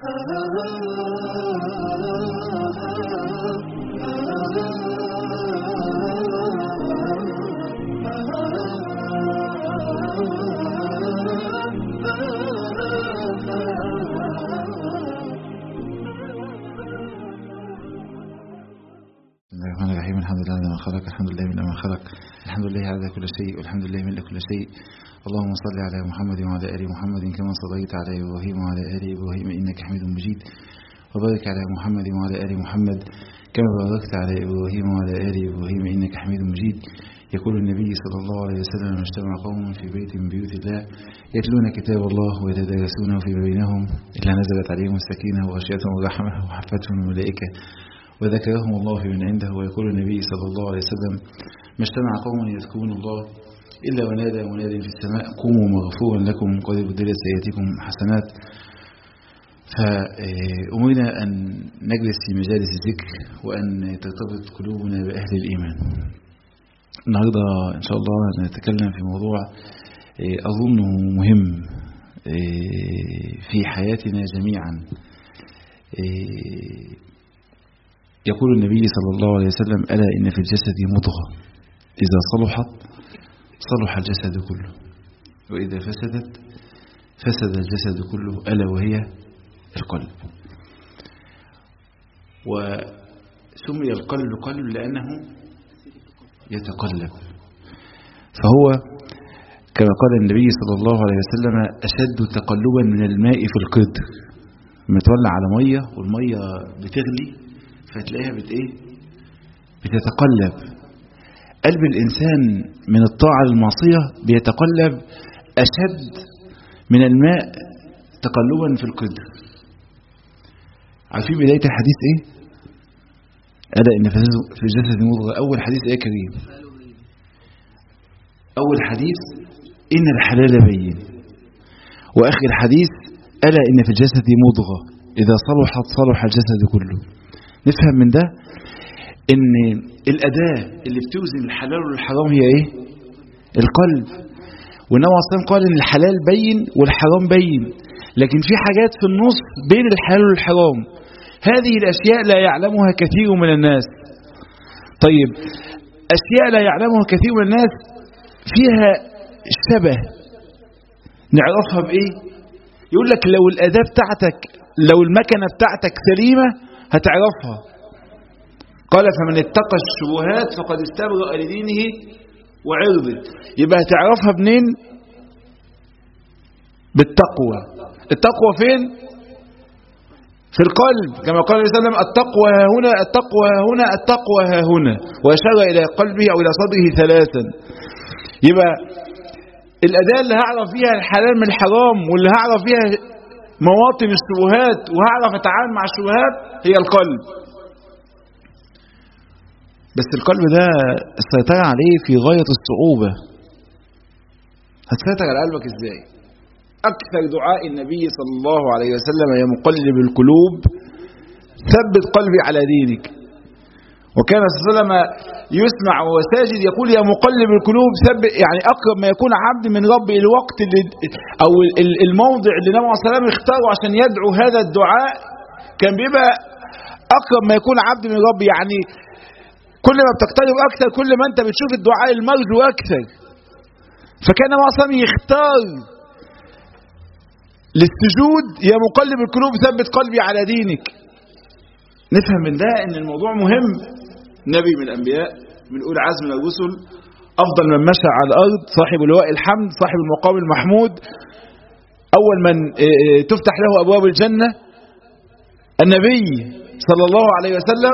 الرحمن الرحيم الحمد لله على ما خلق الحمد لله من ما خلق الحمد لله على كل شيء والحمد لله من كل شيء اللهم صل على محمد وعلى ال محمد كما صليت على ابراهيم وعلى ال ابراهيم انك حميد مجيد وبارك على محمد وعلى ال محمد كما باركت على ابراهيم وعلى ال ابراهيم انك حميد مجيد يقول النبي صلى الله عليه وسلم اجتمع قوم في بيت من بيوت الله يتلون كتاب الله ويتدارسونه في بينهم الا نزلت عليهم السكينه وغشيتهم الرحمه وحفتهم الملائكه وذكرهم الله في من عنده ويقول النبي صلى الله عليه وسلم ما اجتمع قوم يذكرون الله إلا ونادى مناد في السماء قوموا مغفورا لكم قد بدلت سيئاتكم حسنات فأمرنا أن نجلس في مجالس الذكر وأن ترتبط قلوبنا بأهل الإيمان النهاردة إن شاء الله نتكلم في موضوع أظنه مهم في حياتنا جميعا يقول النبي صلى الله عليه وسلم ألا إن في الجسد مضغة إذا صلحت صلح الجسد كله وإذا فسدت فسد الجسد كله ألا وهي القلب وسمي القلب قلب لأنه يتقلب فهو كما قال النبي صلى الله عليه وسلم أشد تقلبا من الماء في القدر متولع على مية والمية بتغلي فتلاقيها بت ايه بتتقلب قلب الإنسان من الطاعة للمعصية بيتقلب أشد من الماء تقلبا في القدر عارفين بداية الحديث ايه ألا إن في الجسد مضغة أول حديث ايه كريم أول حديث إن الحلال بين وآخر الحديث ألا إن في الجسد مضغة إذا صلحت صلح الجسد كله نفهم من ده ان الأداة اللي بتوزن الحلال والحرام هي ايه القلب والنبي عليه قال ان الحلال بين والحرام بين لكن في حاجات في النص بين الحلال والحرام هذه الأشياء لا يعلمها كثير من الناس طيب أشياء لا يعلمها كثير من الناس فيها شبه نعرفها بإيه يقول لك لو الأداة بتاعتك لو المكنة بتاعتك سليمة هتعرفها قال فمن اتقى الشبهات فقد استبرأ لدينه وعرضه يبقى هتعرفها منين بالتقوى التقوى فين في القلب كما قال النبي صلى الله عليه وسلم التقوى ها هنا التقوى ها هنا التقوى ها هنا وأشار إلى قلبه أو إلى صدره ثلاثا يبقى الأداة اللي هعرف فيها الحلال من الحرام واللي هعرف فيها مواطن الشبهات وهعرف اتعامل مع الشبهات هي القلب بس القلب ده السيطرة عليه في غاية الصعوبة هتسيطر على قلبك ازاي اكثر دعاء النبي صلى الله عليه وسلم يا مقلب القلوب ثبت قلبي على دينك وكان صلى الله عليه وسلم يسمع وهو ساجد يقول يا مقلب القلوب ثبت يعني اقرب ما يكون عبد من ربه الوقت اللي او الموضع اللي النبي صلى الله عليه وسلم اختاره عشان يدعو هذا الدعاء كان بيبقى اقرب ما يكون عبد من ربه يعني كل ما بتقترب اكثر كل ما انت بتشوف الدعاء المرجو اكثر فكان النبي صلى الله عليه وسلم يختار للسجود يا مقلب القلوب ثبت قلبي على دينك نفهم من ده ان الموضوع مهم نبي من الانبياء من اولي عزم من الرسل افضل من مشى على الارض صاحب لواء الحمد صاحب المقام المحمود اول من تفتح له ابواب الجنه النبي صلى الله عليه وسلم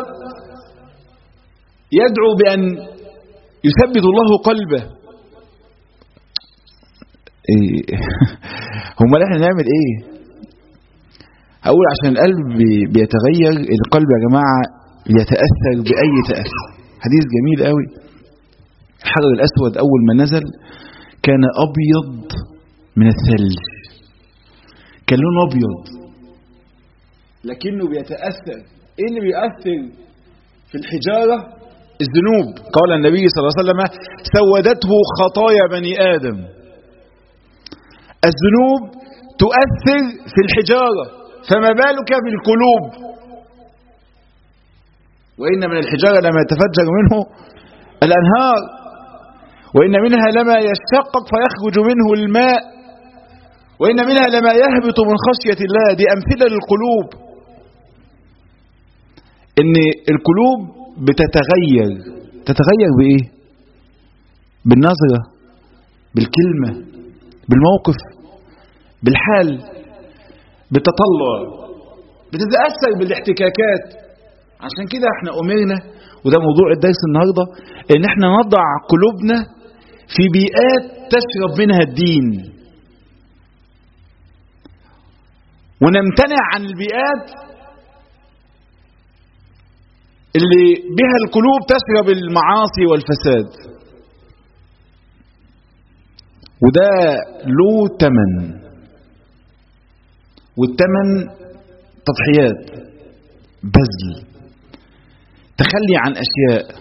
يدعو بان يثبت الله قلبه هم احنا نعمل ايه اقول عشان القلب بيتغير القلب يا جماعة يتأثر بأي تأثر حديث جميل قوي الحجر الأسود أول ما نزل كان أبيض من الثلج كان لونه أبيض لكنه بيتأثر إيه اللي بيأثر في الحجارة الذنوب قال النبي صلى الله عليه وسلم سودته خطايا بني آدم الذنوب تؤثر في الحجارة فما بالك بالقلوب وإن من الحجارة لما يتفجر منه الأنهار وإن منها لما يشتقق فيخرج منه الماء وإن منها لما يهبط من خشية الله دي أمثلة للقلوب إن القلوب بتتغير تتغير بإيه بالنظرة بالكلمة بالموقف بالحال بالتطلع بتتأثر بالاحتكاكات عشان كده احنا أمرنا وده موضوع الدرس النهاردة ان احنا نضع قلوبنا في بيئات تشرب منها الدين ونمتنع عن البيئات اللي بها القلوب تشرب المعاصي والفساد وده له تمن والتمن تضحيات بذل تخلي عن أشياء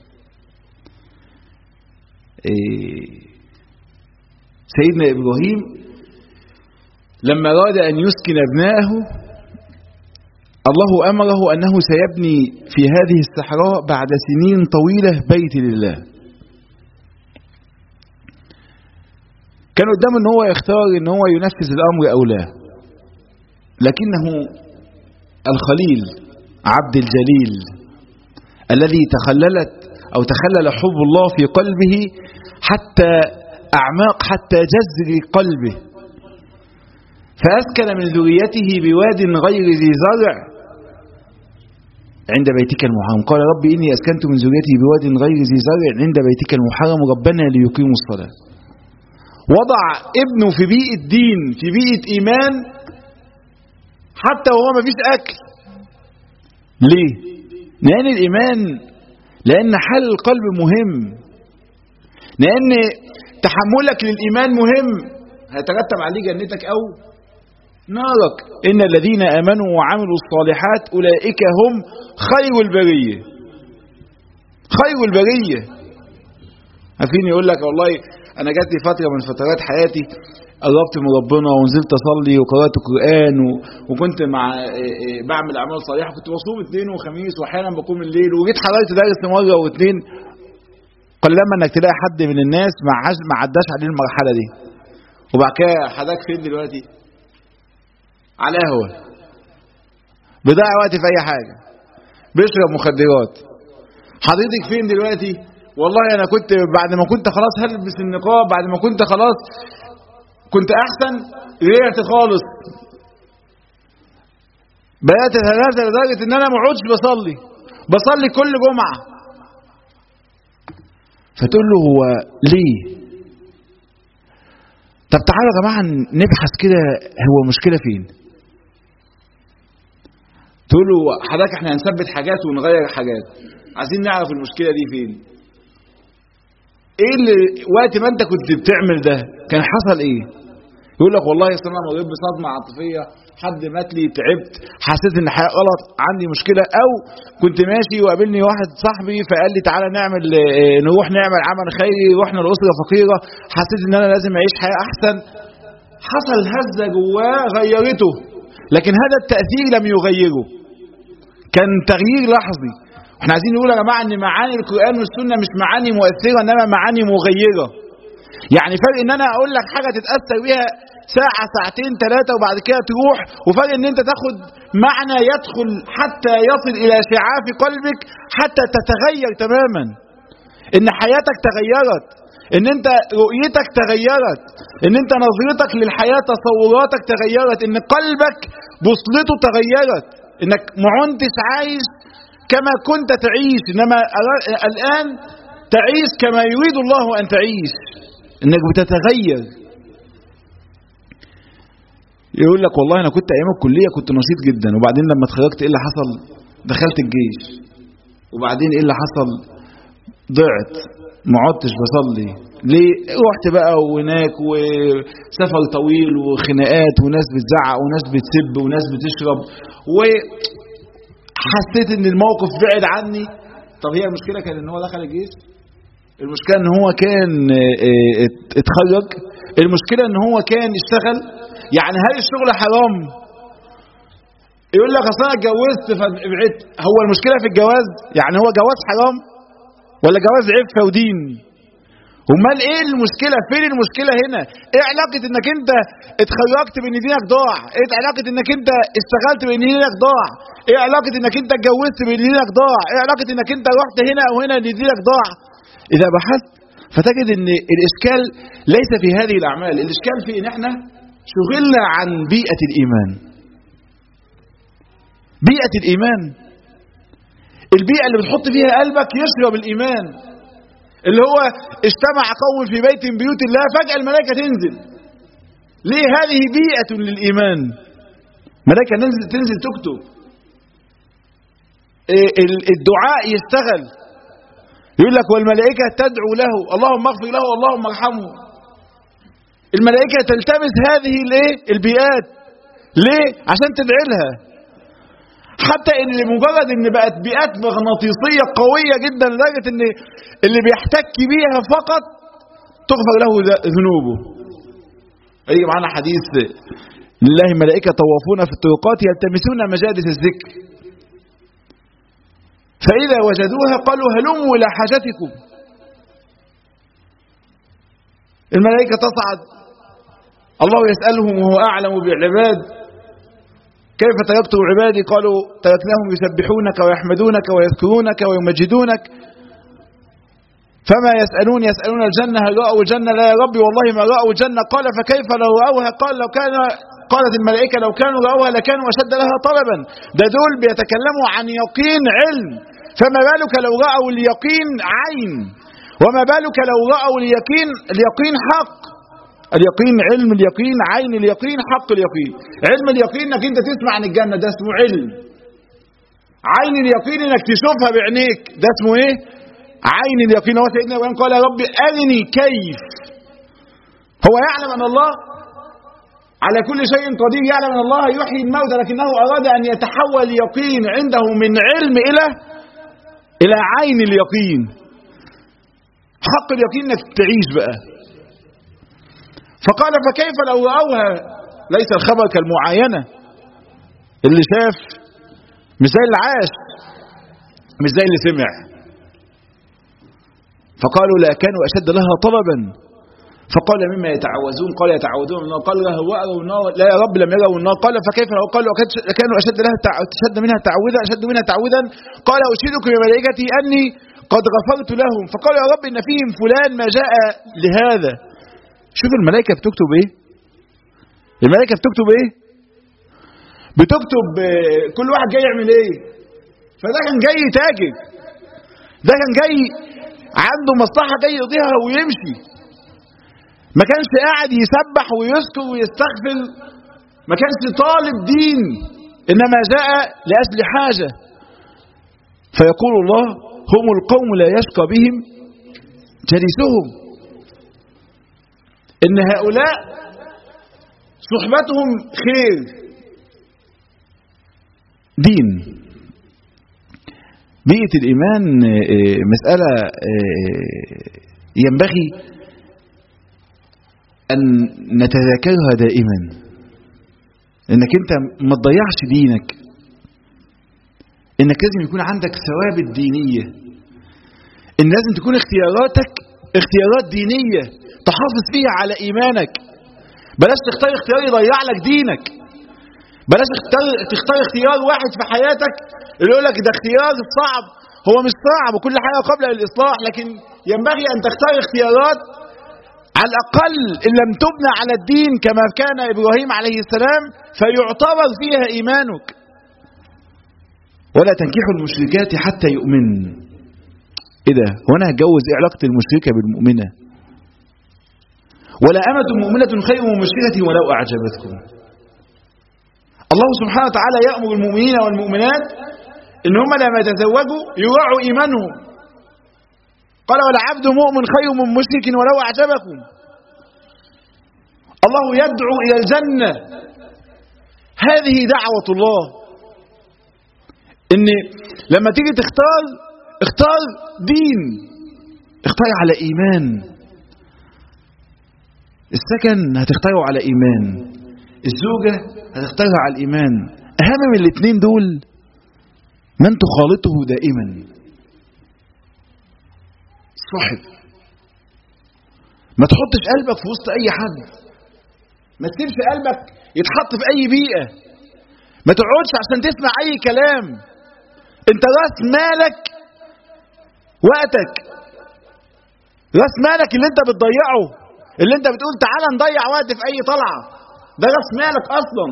سيدنا إبراهيم لما أراد أن يسكن ابنائه الله أمره أنه سيبني في هذه الصحراء بعد سنين طويلة بيت لله كان قدامه ان هو يختار ان هو ينفذ الامر او لا لكنه الخليل عبد الجليل الذي تخللت أو تخلل حب الله في قلبه حتى أعماق حتى جذر قلبه فأسكن من ذريته بواد غير ذي زرع عند بيتك المحرم قال رب إني أسكنت من ذريتي بواد غير ذي زرع عند بيتك المحرم ربنا ليقيموا الصلاة وضع ابنه في بيئة دين في بيئة إيمان حتى وهو ما فيش أكل ليه لأن الإيمان لأن حل القلب مهم لأن تحملك للإيمان مهم هيترتب عليه جنتك أو نارك إن الذين آمنوا وعملوا الصالحات أولئك هم خير البرية خير البرية عارفين يقول لك والله أنا جات لي فترة من فترات حياتي قربت من ربنا ونزلت اصلي وقرات القران و... وكنت مع بعمل اعمال صالحه كنت بصوم اثنين وخميس واحيانا بقوم الليل وجيت حضرت درس مره واثنين قلما انك تلاقي حد من الناس ما عاش ما عداش عليه المرحله دي وبعد كده حضرتك فين دلوقتي؟ على قهوه بيضيع وقت في اي حاجه بيشرب مخدرات حضرتك فين دلوقتي؟ والله انا كنت بعد ما كنت خلاص هلبس النقاب بعد ما كنت خلاص كنت احسن رجعت خالص بدات اتنازل لدرجه ان انا ما عدتش بصلي بصلي كل جمعه فتقول له هو ليه طب تعالوا يا جماعه نبحث كده هو المشكله فين تقول له حضرتك احنا هنثبت حاجات ونغير حاجات عايزين نعرف المشكله دي فين ايه اللي وقت ما انت كنت بتعمل ده كان حصل ايه يقول لك والله اصل انا مريت بصدمه عاطفيه حد مات لي تعبت حسيت ان الحياه غلط عندي مشكله او كنت ماشي وقابلني واحد صاحبي فقال لي تعالى نعمل اه نروح نعمل عمل خيري رحنا لاسره فقيره حسيت ان انا لازم اعيش حياه احسن حصل هزه جواه غيرته لكن هذا التاثير لم يغيره كان تغيير لحظي احنا عايزين نقول يا جماعه ان معاني القران والسنه مش معاني مؤثره انما معاني مغيره يعني فرق ان انا اقول لك حاجه تتاثر بيها ساعه ساعتين ثلاثه وبعد كده تروح وفرق ان انت تاخد معنى يدخل حتى يصل الى شعاف قلبك حتى تتغير تماما ان حياتك تغيرت ان انت رؤيتك تغيرت ان انت نظرتك للحياه تصوراتك تغيرت ان قلبك بوصلته تغيرت انك ما عدتش عايش كما كنت تعيش انما الان تعيش كما يريد الله ان تعيش انك بتتغير يقول لك والله انا كنت ايام الكليه كنت نشيط جدا وبعدين لما اتخرجت ايه اللي حصل دخلت الجيش وبعدين ايه اللي حصل ضعت ما عدتش بصلي ليه رحت بقى وهناك وسفر طويل وخناقات وناس بتزعق وناس بتسب وناس بتشرب وحسيت ان الموقف بعد عني طب هي المشكله كان ان هو دخل الجيش المشكله ان هو كان اتخرج المشكله ان هو كان اشتغل يعني هل الشغل حرام يقول لك اصل انا اتجوزت فبعدت هو المشكله في الجواز يعني هو جواز حرام ولا جواز عفه ودين امال ايه المشكله فين المشكله هنا ايه علاقه انك انت اتخرجت بان دينك ضاع ايه علاقه انك انت اشتغلت بان دينك ضاع ايه علاقه انك انت اتجوزت بان دينك ضاع ايه علاقه انك انت رحت هنا او هنا ان دينك ضاع اذا بحثت فتجد ان الاشكال ليس في هذه الاعمال الاشكال في ان احنا شغلنا عن بيئه الايمان بيئه الايمان البيئه اللي بتحط فيها قلبك يشرب الايمان اللي هو اجتمع قوم في بيت من بيوت الله فجأة الملائكة تنزل ليه هذه بيئة للإيمان ملائكة تنزل, تنزل تكتب الدعاء يشتغل يقول لك والملائكة تدعو له اللهم اغفر له اللهم ارحمه الملائكة تلتمس هذه الايه البيئات ليه عشان تدعي لها حتى ان لمجرد ان بقت بيئات مغناطيسيه قويه جدا لدرجه ان اللي بيحتك بيها فقط تغفر له ذنوبه هيجي معانا حديث لله ملائكه طوافون في الطرقات يلتمسون مجالس الذكر فاذا وجدوها قالوا هلموا الى حاجتكم الملائكه تصعد الله يسالهم وهو اعلم بالعباد كيف تركتم عبادي قالوا تركناهم يسبحونك ويحمدونك ويذكرونك ويمجدونك فما يسألون يسألون الجنة هل رأوا الجنة لا يا ربي والله ما رأوا الجنة قال فكيف لو رأوها قال لو كان قالت الملائكة لو كانوا رأوها لكانوا أشد لها طلبا ده دول بيتكلموا عن يقين علم فما بالك لو رأوا اليقين عين وما بالك لو رأوا اليقين اليقين حق اليقين علم اليقين عين اليقين حق اليقين علم اليقين انك انت تسمع عن الجنة ده اسمه علم عين اليقين انك تشوفها بعينيك ده اسمه ايه عين اليقين هو سيدنا ابراهيم قال يا رب ارني كيف هو يعلم ان الله على كل شيء قدير يعلم ان الله يحيي الموتى لكنه اراد ان يتحول اليقين عنده من علم الى الى عين اليقين حق اليقين انك تعيش بقى فقال فكيف لو رأوها ليس الخبر كالمعاينة اللي شاف مش زي اللي عاش مش زي اللي سمع فقالوا لا كانوا أشد لها طلبا فقال مما يتعوذون قال يتعوذون من النار قال له رأوا النار لا يا رب لم يروا النار قال فكيف لو قالوا كانوا أشد لها أشد منها تعوذا أشد منها تعوذا قال أشهدكم يا ملائكتي أني قد غفرت لهم فقال يا رب إن فيهم فلان ما جاء لهذا شوف الملائكة بتكتب ايه الملائكة بتكتب ايه بتكتب كل واحد جاي يعمل ايه فده كان جاي تاجر ده كان جاي عنده مصلحة جاي يقضيها ويمشي ما كانش قاعد يسبح ويذكر ويستغفر ما كانش طالب دين انما جاء لاجل حاجة فيقول الله هم القوم لا يشقى بهم جليسهم ان هؤلاء صحبتهم خير دين بيئة الإيمان مسألة ينبغي أن نتذاكرها دائما إنك أنت ما تضيعش دينك إنك لازم يكون عندك ثوابت دينية إن لازم تكون اختياراتك اختيارات دينية تحافظ فيها على إيمانك بلاش تختار اختيار يضيع لك دينك بلاش تختار, تختار اختيار واحد في حياتك اللي يقول لك ده اختيار صعب هو مش صعب وكل حاجة قبل الإصلاح لكن ينبغي أن تختار اختيارات على الأقل إن لم تبنى على الدين كما كان إبراهيم عليه السلام فيعتبر فيها إيمانك ولا تنكحوا المشركات حتى يؤمن ايه ده هو انا هتجوز ايه علاقه المشركه بالمؤمنه ولا أمة مؤمنة خير من مشركة ولو أعجبتكم الله سبحانه وتعالى يأمر المؤمنين والمؤمنات إن هم لما يتزوجوا يراعوا إيمانهم قال والعبد مؤمن خير من مشرك ولو أعجبكم الله يدعو إلى الجنة هذه دعوة الله إن لما تيجي تختار اختار دين اختار على إيمان السكن هتختاره على إيمان الزوجة هتختارها على الإيمان اهم من الاثنين دول من تخالطه دائما صاحب ما تحطش قلبك في وسط اي حد ما تسيبش قلبك يتحط في اي بيئه ما تقعدش عشان تسمع اي كلام انت راس مالك وقتك راس مالك اللي انت بتضيعه اللي انت بتقول تعالى نضيع وقت في اي طلعه ده راس مالك اصلا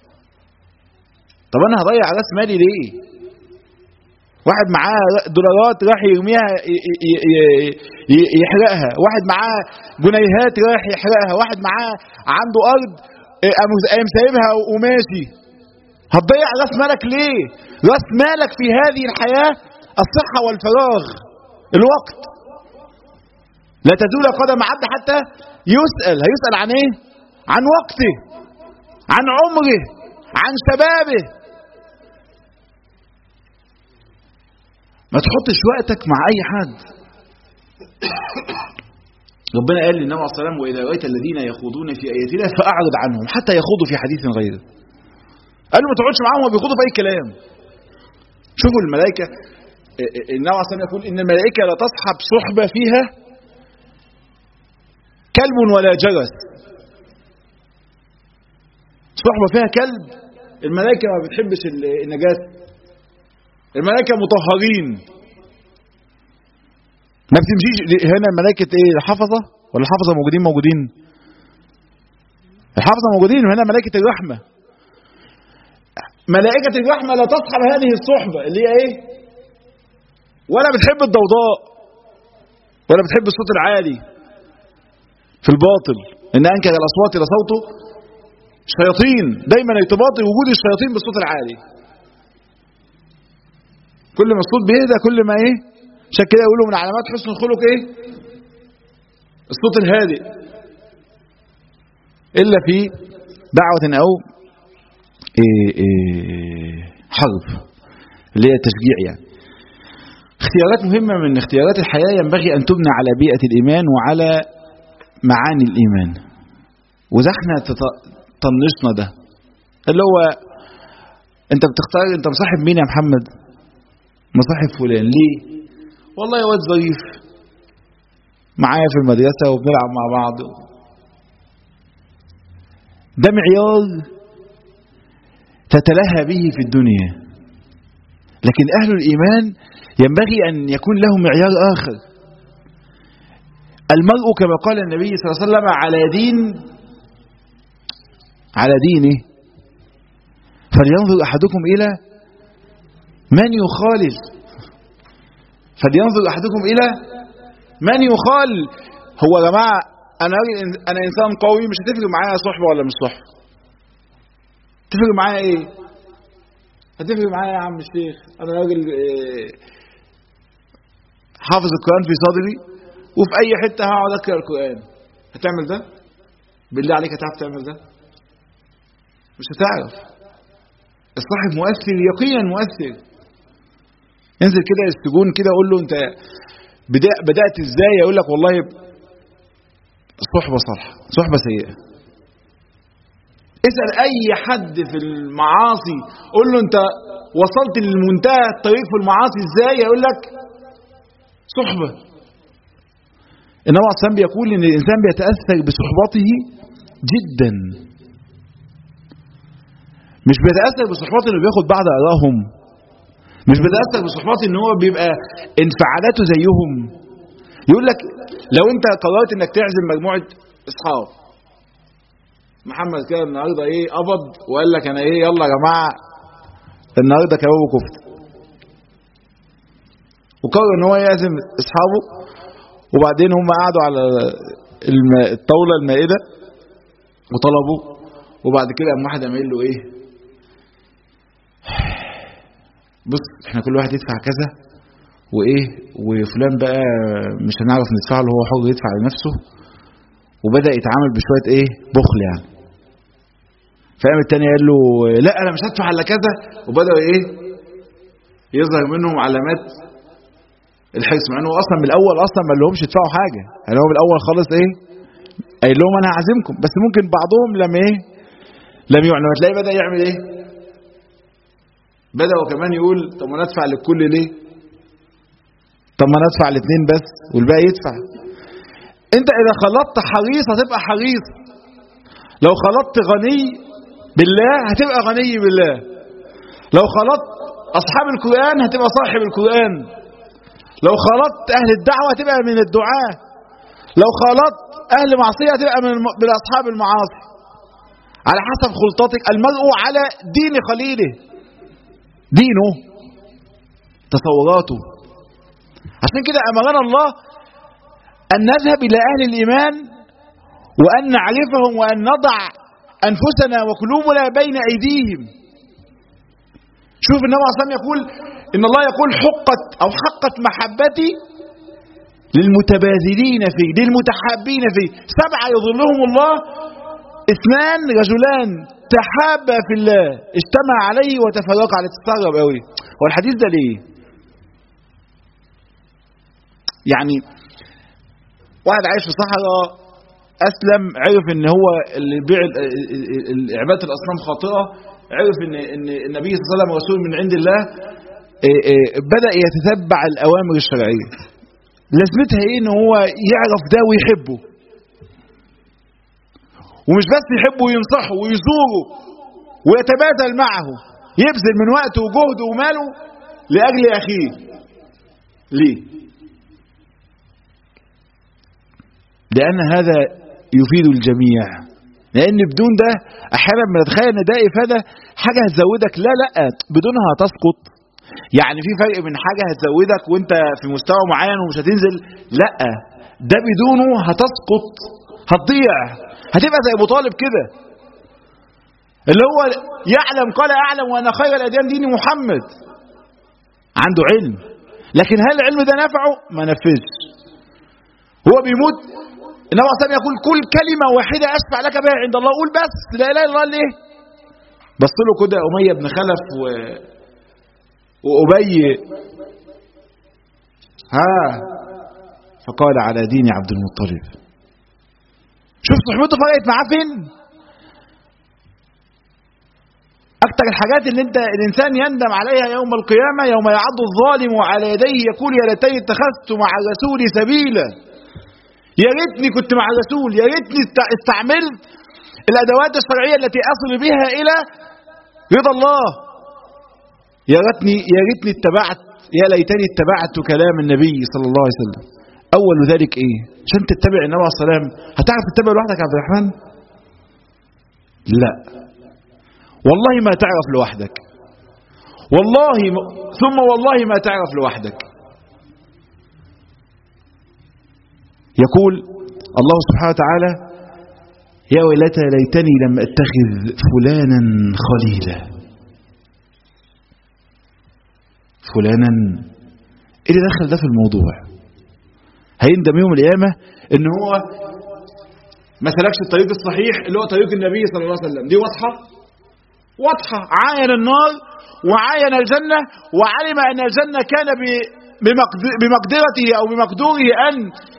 طب انا هضيع راس مالي ليه واحد معاه دولارات راح يرميها يحرقها واحد معاه جنيهات راح يحرقها واحد معاه عنده ارض قام سايبها وماشي هتضيع راس مالك ليه راس مالك في هذه الحياه الصحه والفراغ الوقت لا تزول قدم عبد حتى يسأل هيسأل عن ايه عن وقته عن عمره عن شبابه ما تحطش وقتك مع اي حد ربنا قال للنبي عليه الصلاه والسلام واذا رايت الذين يخوضون في اياتنا فاعرض عنهم حتى يخوضوا في حديث غيره قال له ما تقعدش معاهم وبيخوضوا في اي كلام شوفوا الملائكه النبي عليه الصلاه يقول ان الملائكه لا تصحب صحبه فيها كلب ولا جرس صحبه فيها كلب الملائكه ما بتحبش النجاسه الملائكه مطهرين ما بتمشيش هنا ملائكه ايه الحفظه ولا الحفظه موجودين موجودين الحفظه موجودين وهنا ملائكه الرحمه ملائكه الرحمه لا تصحب هذه الصحبه اللي هي ايه ولا بتحب الضوضاء ولا بتحب الصوت العالي في الباطل ان انكر الاصوات الى صوته شياطين دايما يتباطل وجود الشياطين بالصوت العالي كل ما الصوت بيهدى كل ما ايه عشان كده يقولوا من علامات حسن الخلق ايه الصوت الهادئ الا في دعوه او إيه إيه حرب اللي هي التشجيع يعني اختيارات مهمة من اختيارات الحياة ينبغي أن تبنى على بيئة الإيمان وعلى معاني الإيمان وده احنا طنشنا ده اللي هو انت بتختار انت مصاحب مين يا محمد مصاحب فلان ليه والله يا واد ظريف معايا في المدرسة وبنلعب مع بعض ده معيار تتلهى به في الدنيا لكن أهل الإيمان ينبغي أن يكون له معيار آخر المرء كما قال النبي صلى الله عليه وسلم على دين على دينه فلينظر أحدكم إلى من يخالل فلينظر أحدكم إلى من يخالل هو يا جماعة أنا أنا إنسان قوي مش هتفرق معايا صحبة ولا مش صحبة تفرق معايا إيه هتفرق معايا يا عم الشيخ أنا راجل إيه حافظ القرآن في صدري وفي أي حتة هقعد أقرأ القرآن هتعمل ده؟ بالله عليك هتعرف تعمل ده؟ مش هتعرف الصاحب مؤثر يقينا مؤثر انزل كده السجون كده قول له انت بدأ بدأت ازاي يقول لك والله الصحبة صالحة صحبة سيئة اسأل اي حد في المعاصي قول له انت وصلت للمنتهى الطريق في المعاصي ازاي يقول لك صحبة النبي عليه الصلاة بيقول ان الانسان بيتأثر بصحبته جدا مش بيتأثر بصحبات اللي بياخد بعض آرائهم مش بيتأثر بصحبات ان هو بيبقى انفعالاته زيهم يقول لك لو انت قررت انك تعزم مجموعة اصحاب محمد كده النهارده ايه قبض وقال لك انا ايه يلا يا جماعه النهارده كباب وكفته وقرر ان هو يعزم اصحابه وبعدين هم قعدوا على الطاوله المائده وطلبوا وبعد كده قام واحد قام له ايه بص احنا كل واحد يدفع كذا وايه وفلان بقى مش هنعرف ندفع له هو حر يدفع لنفسه وبدا يتعامل بشويه ايه بخل يعني فقام التاني قال له لا انا مش هدفع الا كذا وبداوا ايه يظهر منهم علامات الحرص مع انه اصلا من الاول اصلا ما لهمش يدفعوا حاجه يعني هو من الاول خالص ايه قايل لهم انا هعزمكم بس ممكن بعضهم لما ايه لم يعلم تلاقيه بدا يعمل ايه بدأوا كمان يقول طب ما ندفع للكل ليه طب ما ندفع الاثنين بس والباقي يدفع انت اذا خلطت حريص هتبقى حريص لو خلطت غني بالله هتبقى غني بالله لو خلطت اصحاب القرآن هتبقى صاحب القرآن لو خلطت اهل الدعوة هتبقى من الدعاة لو خلطت اهل معصية هتبقى من من اصحاب المعاصي على حسب خلطتك المرء على دين خليله دينه تصوراته عشان كده أمرنا الله أن نذهب إلى أهل الإيمان وأن نعرفهم وأن نضع أنفسنا وقلوبنا بين أيديهم شوف النبي عليه الصلاة يقول إن الله يقول حقت أو حقت محبتي للمتباذلين فيه للمتحابين فيه سبعة يظلهم الله اثنان رجلان تحابا في الله اجتمع عليه وتفرقا عليه تستغرب قوي هو الحديث ده ليه يعني واحد عايش في صحراء اسلم عرف ان هو اللي بيع عباده الاصنام خاطئه عرف ان ان النبي صلى الله عليه وسلم رسول من عند الله بدا يتتبع الاوامر الشرعيه لازمتها ايه ان هو يعرف ده ويحبه ومش بس يحبه وينصحه ويزوره ويتبادل معه يبذل من وقته وجهده وماله لاجل اخيه ليه لأن هذا يفيد الجميع لأن بدون ده أحيانا بنتخيل إن ده إفادة حاجة هتزودك لا لا بدونها هتسقط يعني في فرق بين حاجة هتزودك وأنت في مستوى معين ومش هتنزل لا ده بدونه هتسقط هتضيع هتبقى زي أبو طالب كده اللي هو يعلم قال أعلم وأن خير الأديان دين محمد عنده علم لكن هل العلم ده نفعه؟ ما نفذش هو بيموت النبي صلى الله عليه وسلم يقول كل كلمة واحدة أشفع لك بها عند الله قول بس لا إله إلا الله ليه بص له كده أمية بن خلف و... وأبي ها فقال على دين عبد المطلب شوف صحبته فرقت معاه فين أكتر الحاجات اللي انت الإنسان يندم عليها يوم القيامة يوم يعض الظالم على يديه يقول يا ليتني اتخذت مع الرسول سبيلا يا ريتني كنت مع الرسول يا ريتني استعملت الادوات الشرعيه التي اصل بها الى رضا الله يا ريتني يا ريتني اتبعت يا ليتني اتبعت كلام النبي صلى الله عليه وسلم اول ذلك ايه عشان تتبع النبي عليه السلام هتعرف تتبع لوحدك يا عبد الرحمن لا والله ما تعرف لوحدك والله ثم والله ما تعرف لوحدك يقول الله سبحانه وتعالى يا ويلتى ليتني لم اتخذ فلانا خليلا فلانا ايه اللي دخل ده في الموضوع هيندم يوم القيامه ان هو ما سلكش الطريق الصحيح اللي هو طريق النبي صلى الله عليه وسلم دي واضحه واضحه عاين النار وعاين الجنه وعلم ان الجنه كان بمقدرته او بمقدوره ان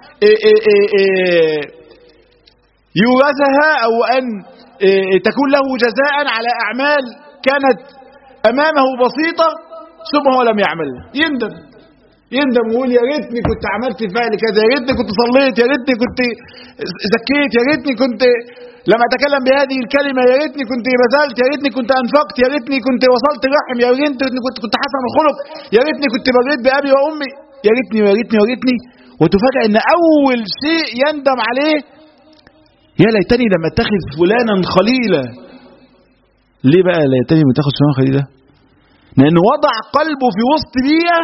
يورثها أو أن تكون له جزاء على أعمال كانت أمامه بسيطة ثم هو لم يعملها يندم يندم ويقول يا ريتني كنت عملت فعل كذا يا ريتني كنت صليت يا ريتني كنت زكيت يا ريتني كنت لما اتكلم بهذه الكلمة يا ريتني كنت بذلت يا ريتني كنت انفقت يا ريتني كنت وصلت رحم يا ريتني كنت كنت حسن الخلق يا ريتني كنت بريت بأبي وأمي يا ريتني يا ريتني يا ريتني وتفاجأ ان اول شيء يندم عليه يا ليتني لم اتخذ فلانا خليلا ليه بقى ليتني لم اتخذ فلانا خليلا لانه وضع قلبه في وسط بيئة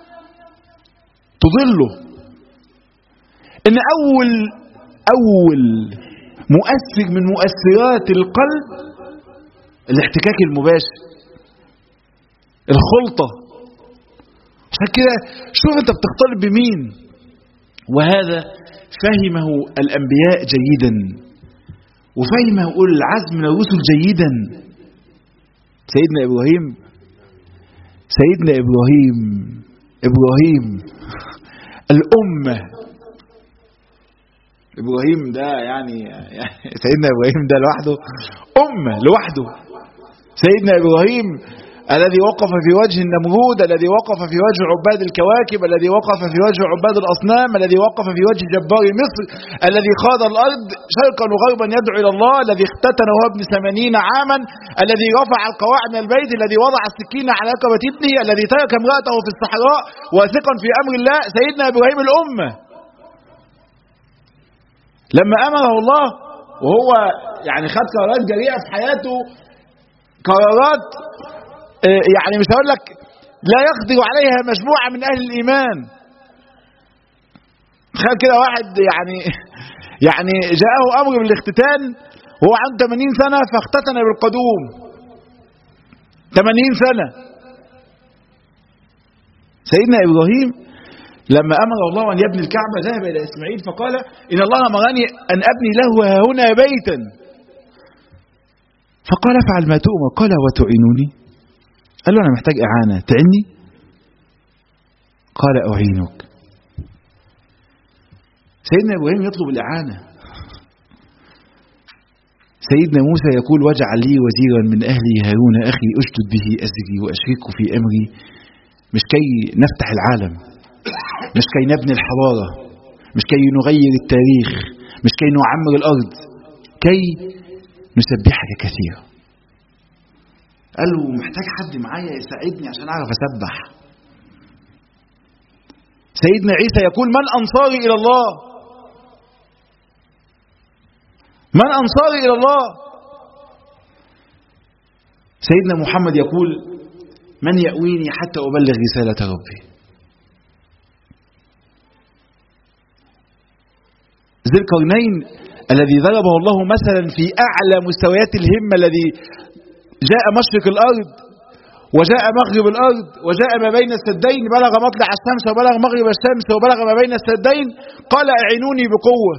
تضله ان اول اول مؤثر من مؤثرات القلب الاحتكاك المباشر الخلطة عشان كده شوف انت بتختلط بمين وهذا فهمه الأنبياء جيدا وفهمه أولي العزم من الرسل جيدا سيدنا إبراهيم سيدنا إبراهيم إبراهيم الأمة إبراهيم ده يعني, يعني سيدنا إبراهيم ده لوحده أمة لوحده سيدنا إبراهيم الذي وقف في وجه النمرود الذي وقف في وجه عباد الكواكب الذي وقف في وجه عباد الأصنام الذي وقف في وجه جبار مصر الذي خاض الأرض شرقا وغربا يدعو إلى الله الذي اختتن وهو ابن ثمانين عاما الذي رفع القواعد من البيت الذي وضع السكين على رقبة ابنه الذي ترك امرأته في الصحراء واثقا في أمر الله سيدنا إبراهيم الأمة لما أمره الله وهو يعني خد قرارات جريئة في حياته قرارات يعني مش هقول لك لا يقدر عليها مجموعة من أهل الإيمان تخيل كده واحد يعني يعني جاءه أمر بالاختتان وهو عنده 80 سنة فاختتن بالقدوم 80 سنة سيدنا إبراهيم لما أمر الله أن يبني الكعبة ذهب إلى إسماعيل فقال إن الله أمرني أن أبني له هنا بيتا فقال افعل ما تؤمر قال وتعينني قال له أنا محتاج إعانة تعني قال أعينك سيدنا إبراهيم يطلب الإعانة سيدنا موسى يقول واجعل لي وزيرا من أهلي هارون أخي أشدد به أزري وأشركه في أمري مش كي نفتح العالم مش كي نبني الحضارة مش كي نغير التاريخ مش كي نعمر الأرض كي نسبحك كثيرا قال له محتاج حد معايا يساعدني عشان أعرف أسبح سيدنا عيسى يقول من أنصاري إلى الله من أنصاري إلى الله سيدنا محمد يقول من يأويني حتى أبلغ رسالة ربي ذي القرنين الذي ضربه الله مثلا في أعلى مستويات الهمة الذي جاء مشرق الأرض وجاء مغرب الأرض وجاء ما بين السدين بلغ مطلع الشمس وبلغ مغرب الشمس وبلغ ما بين السدين قال أعينوني بقوة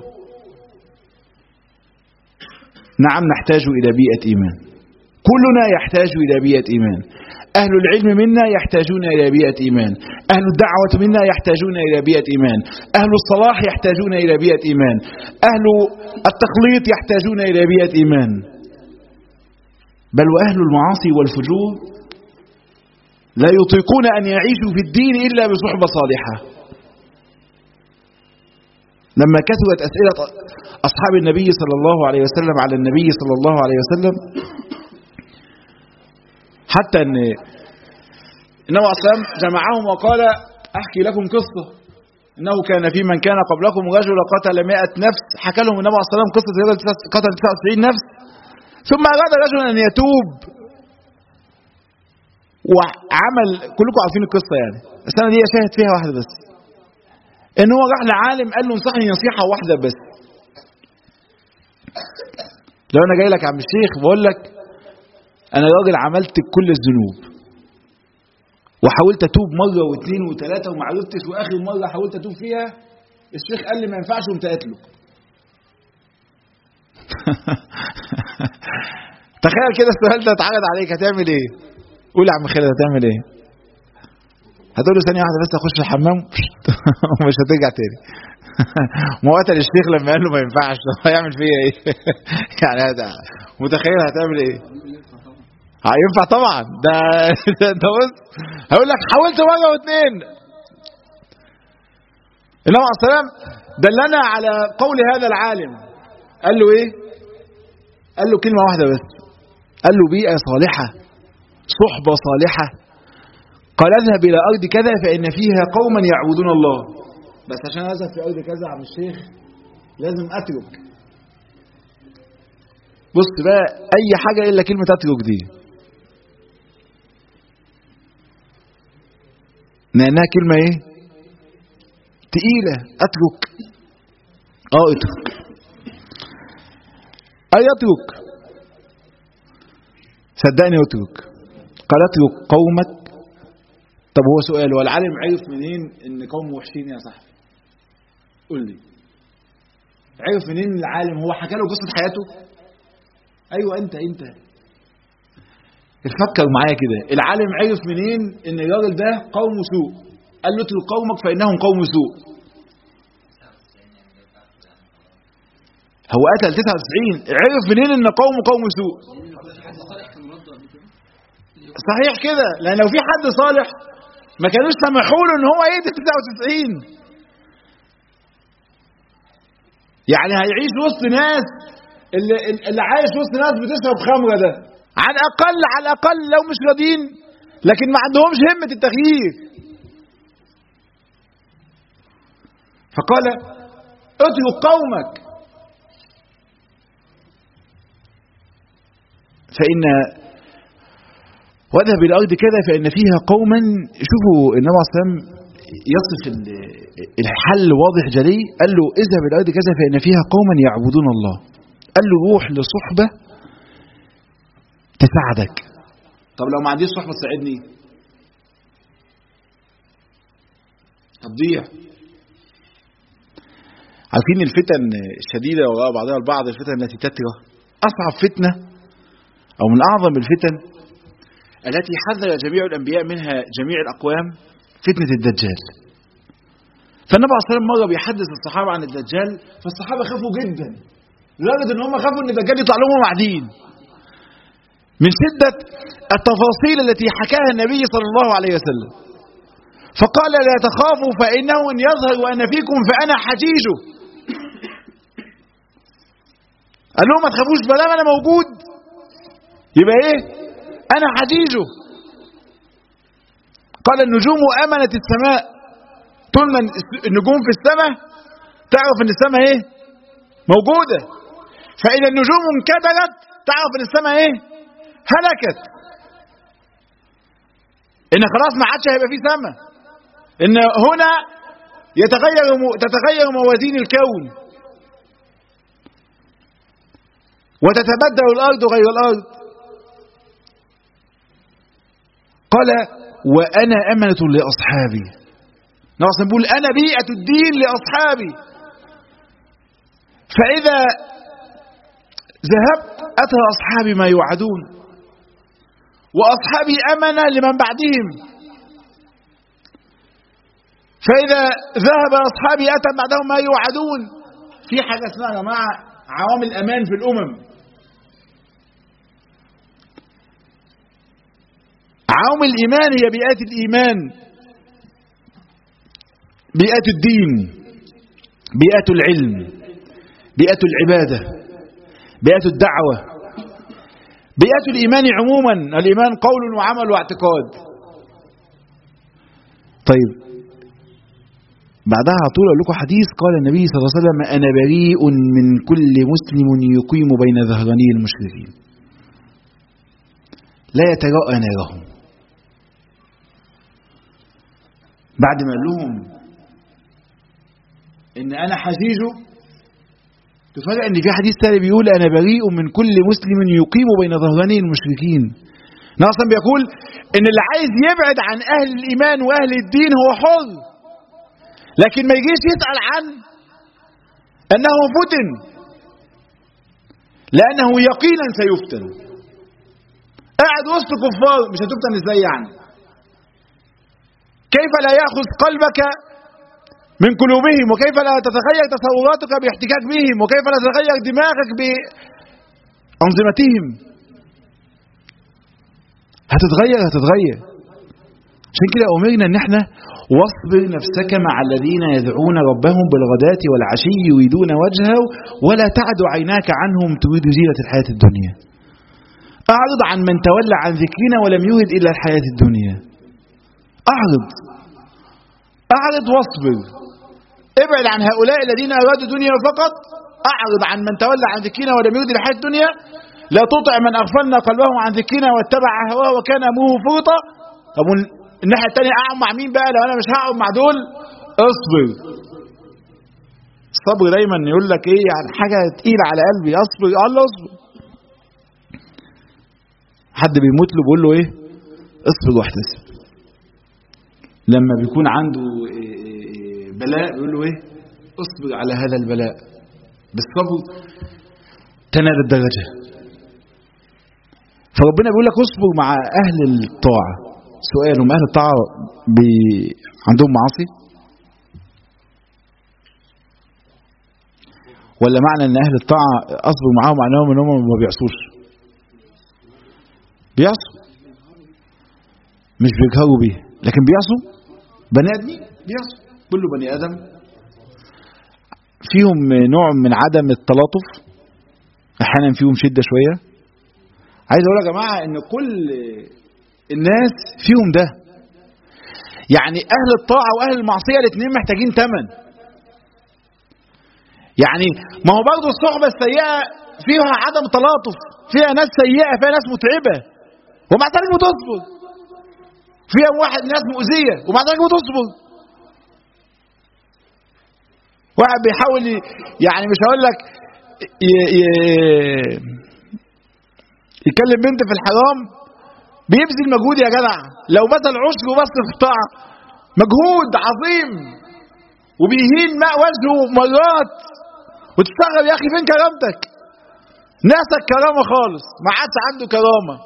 نعم نحتاج إلى بيئة إيمان كلنا يحتاج إلى بيئة إيمان أهل العلم منا يحتاجون إلى بيئة إيمان أهل الدعوة منا يحتاجون إلى بيئة إيمان أهل الصلاح يحتاجون إلى بيئة إيمان أهل التخليط يحتاجون إلى بيئة إيمان بل وأهل المعاصي والفجور لا يطيقون أن يعيشوا في الدين إلا بصحبة صالحة لما كثرت أسئلة أصحاب النبي صلى الله عليه وسلم على النبي صلى الله عليه وسلم حتى أن النبي عليه الصلاة جمعهم وقال أحكي لكم قصة إنه كان في من كان قبلكم رجل قتل مئة نفس حكى لهم النبي عليه الصلاة قصة رجل قتل 99 نفس ثم أراد رجل أن يتوب وعمل كلكم عارفين القصة يعني بس أنا دي شاهد فيها واحدة بس إن هو راح لعالم قال له انصحني نصيحة واحدة بس لو أنا جاي لك يا عم الشيخ بقول لك أنا راجل عملت كل الذنوب وحاولت أتوب مرة واثنين وثلاثة وما عرفتش وآخر مرة حاولت أتوب فيها الشيخ قال لي ما ينفعش وأنت قاتله تخيل كده السؤال ده اتعرض عليك هتعمل ايه قول يا عم خالد هتعمل ايه هتقول له ثانيه واحده بس اخش الحمام ومش هترجع تاني ما هو قتل الشيخ لما قال له ما ينفعش هيعمل فيا ايه يعني هذا متخيل هتعمل ايه هينفع طبعا ده ده بص هقول لك حاولت مره واثنين النبي عليه السلام دلنا على قول هذا العالم قال له ايه قال له كلمه واحده بس قال له بيئه صالحه صحبه صالحه قال اذهب الى ارض كذا فان فيها قوما يعبدون الله بس عشان اذهب في ارض كذا يا عم الشيخ لازم اترك بص بقى اي حاجه الا كلمه اترك دي لانها كلمه ايه تقيله اترك اه اترك اي اترك صدقني اترك قال اترك قومك طب هو سؤال هو العالم عرف منين ان قوم وحشين يا صاحبي قول لي عرف منين العالم هو حكى له قصه حياته ايوه انت انت فكر معايا كده العالم عرف منين ان الراجل ده قوم سوء قال له اترك قومك فانهم قوم سوء هو قتل 99 عرف منين ان قومه قوم سوء صحيح كده لان لو في حد صالح ما كانوش سمحوا له ان هو يقتل 99 يعني هيعيش وسط ناس اللي, اللي عايش وسط ناس بتشرب خمره ده على الاقل على الاقل لو مش راضيين لكن ما عندهمش همه التغيير فقال اترك قومك فإن واذهب إلى الأرض كذا فإن فيها قوما شوفوا النبي عليه الصلاة يصف الحل واضح جلي قال له اذهب إلى الأرض كذا فإن فيها قوما يعبدون الله قال له روح لصحبة تساعدك طب لو ما عنديش صحبة تساعدني هتضيع عارفين الفتن الشديدة وراء بعضها البعض الفتن التي تترى أصعب فتنة أو من أعظم الفتن التي حذر جميع الأنبياء منها جميع الأقوام فتنة الدجال فالنبي عليه الصلاة والسلام مرة بيحدث الصحابة عن الدجال فالصحابة خافوا جدا لدرجة ان هم خافوا ان الدجال يطلع لهم قاعدين من شدة التفاصيل التي حكاها النبي صلى الله عليه وسلم فقال لا تخافوا فإنه إن يظهر وأنا فيكم فأنا حجيجه قال لهم ما تخافوش بلا أنا موجود يبقى إيه أنا حجيجه قال النجوم أمنت السماء طول ما النجوم في السماء تعرف ان السماء ايه موجودة فإذا النجوم انكدرت تعرف ان السماء ايه هلكت ان خلاص ما عادش هيبقى فيه سماء ان هنا يتغير تتغير موازين الكون وتتبدل الارض غير الارض قال وانا امنه لاصحابي ناقص بيقول انا بيئه الدين لاصحابي فاذا ذهبت اتى اصحابي ما يوعدون واصحابي امنه لمن بعدهم فإذا ذهب أصحابي أتى بعدهم ما يوعدون في حاجة اسمها يا جماعة عوامل أمان في الأمم عوامل الإيمان هي بيئات الإيمان بيئات الدين بيئات العلم بيئات العبادة بيئات الدعوة بيئات الإيمان عموما الإيمان قول وعمل واعتقاد طيب بعدها على طول اقول لكم حديث قال النبي صلى الله عليه وسلم انا بريء من كل مسلم يقيم بين ظهراني المشركين لا يتراءى نارهم بعد ما قال لهم ان انا حجيجه تفاجئ ان في حديث ثاني بيقول انا بريء من كل مسلم يقيم بين ظهراني المشركين اصلا بيقول ان اللي عايز يبعد عن اهل الايمان واهل الدين هو حر لكن ما يجيش يسأل عن أنه فتن لأنه يقينا سيفتن قاعد وسط كفار مش هتفتن ازاي يعني كيف لا يأخذ قلبك من قلوبهم وكيف لا تتغير تصوراتك باحتكاك بهم وكيف لا تتغير دماغك بأنظمتهم هتتغير هتتغير عشان كده أمرنا ان احنا واصبر نفسك مع الذين يدعون ربهم بالغداة والعشي يريدون وجهه ولا تعد عيناك عنهم تريد زينة الحياة الدنيا أعرض عن من تولى عن ذكرنا ولم يرد إلا الحياة الدنيا أعرض أعرض واصبر ابعد عن هؤلاء الذين أرادوا الدنيا فقط أعرض عن من تولى عن ذكرنا ولم يرد الحياة الدنيا لا تطع من أغفلنا قلبه عن ذكرنا واتبع هواه وكان أمره فرطا طب الناحية التانية أقعد مع مين بقى لو أنا مش هقعد مع دول اصبر الصبر دايما يقول لك ايه يعني حاجة تقيلة على قلبي اصبر قال له اصبر حد بيموت له بيقول له ايه اصبر واحتسب لما بيكون عنده بلاء بيقول له ايه اصبر على هذا البلاء بالصبر تنال الدرجة فربنا بيقول لك اصبر مع اهل الطاعه سؤال هم أهل الطاعة بي... عندهم معاصي ولا معنى ان اهل الطاعة اصبر معاهم معناهم ان هم ما بيعصوش بيعصوا مش بيجهروا بيها لكن بيعصوا بني ادمين بيعصوا كل بني ادم فيهم نوع من عدم التلاطف احيانا فيهم شده شويه عايز اقول يا جماعه ان كل الناس فيهم ده يعني اهل الطاعه واهل المعصيه الاثنين محتاجين ثمن يعني ما هو برضه الصحبه السيئه فيها عدم تلاطف فيها ناس سيئه فيها ناس متعبه ومع ذلك بتصبر فيها واحد ناس مؤذيه ومع ذلك بتصبر واحد بيحاول يعني مش هقول لك يكلم بنت في الحرام بيبذل مجهود يا جدع لو بذل عشر بس في الطاعه مجهود عظيم وبيهين ماء وجهه مرات وتستغرب يا اخي فين كرامتك ناسك كرامه خالص ما عادش عنده كرامه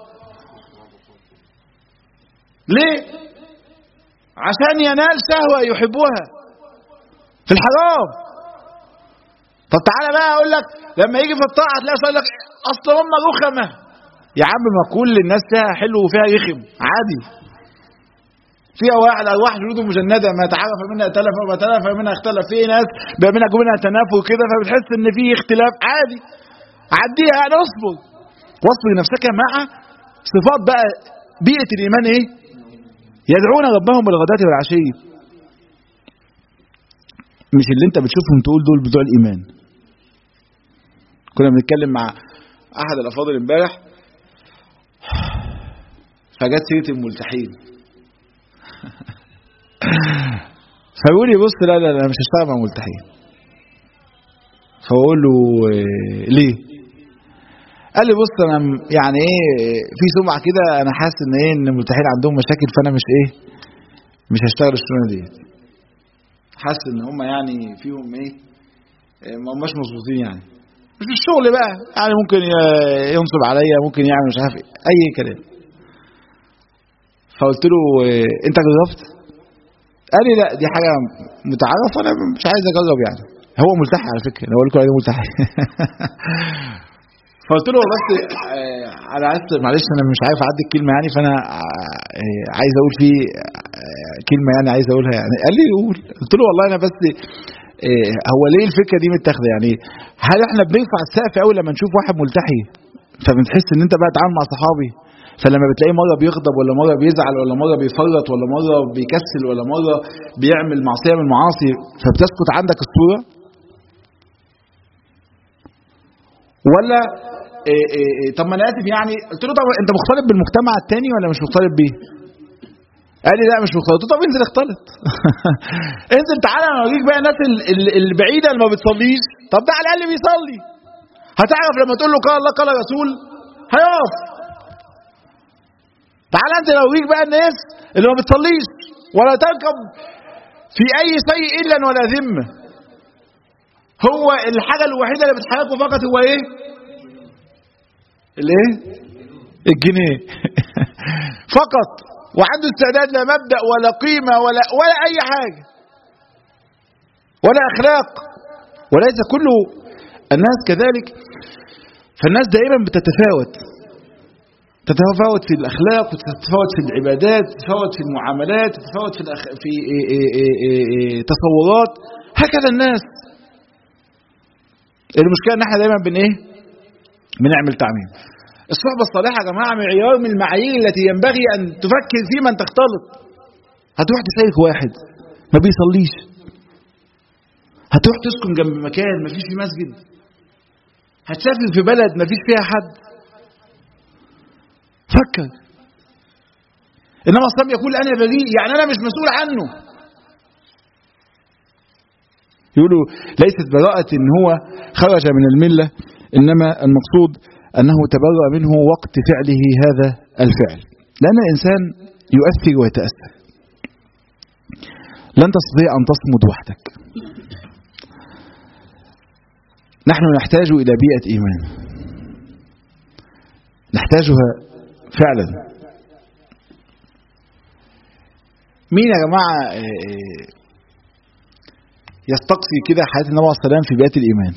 ليه عشان ينال شهوه يحبها في الحرام طب تعالى بقى اقول لك لما يجي في الطاعه تلاقي يقول لك اصل هم رخمه يا عم ما كل الناس فيها حلو وفيها رخم عادي فيها واحد ارواح جلود مجنده ما تعرف منها ائتلف وما تلف منها اختلف في ناس بقى منها منها تنافر كده فبتحس ان في اختلاف عادي عديها يعني اصبر واصبر نفسك مع صفات بقى بيئه الايمان ايه يدعون ربهم بالغداة والعشي مش اللي انت بتشوفهم تقول دول بتوع الايمان كنا بنتكلم مع احد الافاضل امبارح فجت سيره الملتحين فبيقول لي بص لا لا لا مش هشتغل مع ملتحين فاقول له ليه قال لي بص انا يعني ايه في سمعه كده انا حاسس ان ايه ان الملتحين عندهم مشاكل فانا مش ايه مش هشتغل الشغلانه ديت حاسس ان هم يعني فيهم ايه ما هماش مظبوطين يعني مش في الشغل بقى يعني ممكن ينصب عليا ممكن يعمل مش عارف اي كلام فقلت له انت جربت قال لي لا دي حاجه متعارف انا مش عايز اجرب يعني هو ملتحي على فكره انا بقول لكم عليه ملتحي فقلت له بس انا عايز معلش انا مش عارف اعدي الكلمه يعني فانا عايز اقول فيه كلمه يعني عايز اقولها يعني قال لي قول قلت له والله انا بس هو ليه الفكره دي متاخده يعني هل احنا بنرفع السقف قوي لما نشوف واحد ملتحي فبنحس ان انت بقى تعامل مع صحابي فلما بتلاقيه مره بيغضب ولا مره بيزعل ولا مره بيفرط ولا مره بيكسل ولا مره بيعمل معصيه من المعاصي فبتسقط عندك الصوره ولا إيه إيه إيه طب ما انا اسف يعني قلت له طب انت مختلط بالمجتمع التاني ولا مش مختلط بيه؟ قال لي لا مش مختلط طب انزل اختلط انزل تعالى انا اوريك بقى الناس البعيده اللي ما بتصليش طب ده على الاقل بيصلي هتعرف لما تقول له قال الله قال رسول هيقف تعالى انزل اوريك بقى الناس اللي ما بتصليش ولا تركب في اي شيء الا ولا ذمه هو الحاجه الوحيده اللي بتحركه فقط هو ايه الايه الجنيه فقط وعنده استعداد لا مبدا ولا قيمه ولا ولا اي حاجه ولا اخلاق وليس كل الناس كذلك فالناس دائما بتتفاوت تتفاوت في الاخلاق وتتفاوت في العبادات تتفاوت في المعاملات تتفاوت في الأخ... في إيه إيه إيه تصورات هكذا الناس المشكله ان احنا دايما بن ايه بنعمل تعميم الصحبه الصالحه يا جماعه معيار من المعايير التي ينبغي ان تفكر في من تختلط هتروح تسالك واحد ما بيصليش هتروح تسكن جنب مكان ما فيش فيه مسجد هتسافر في بلد ما فيش فيها حد فكر انما الصلاه يقول انا بريء يعني انا مش مسؤول عنه يقولوا ليست براءة ان هو خرج من الملة انما المقصود انه تبرأ منه وقت فعله هذا الفعل لان الانسان يؤثر ويتأثر لن تستطيع ان تصمد وحدك نحن نحتاج الى بيئة ايمان نحتاجها فعلا مين يا جماعة يستقصي كده حياة النبي عليه السلام في بيئة الإيمان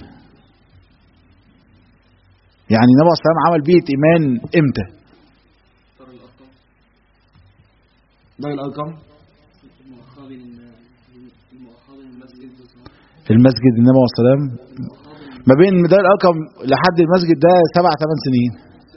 يعني النبي عليه السلام عمل بيئة إيمان إمتى دار الأرقم المؤخر المؤخر المسجد المسجد النبي عليه السلام ما بين دار الأرقم لحد المسجد ده سبع ثمان سنين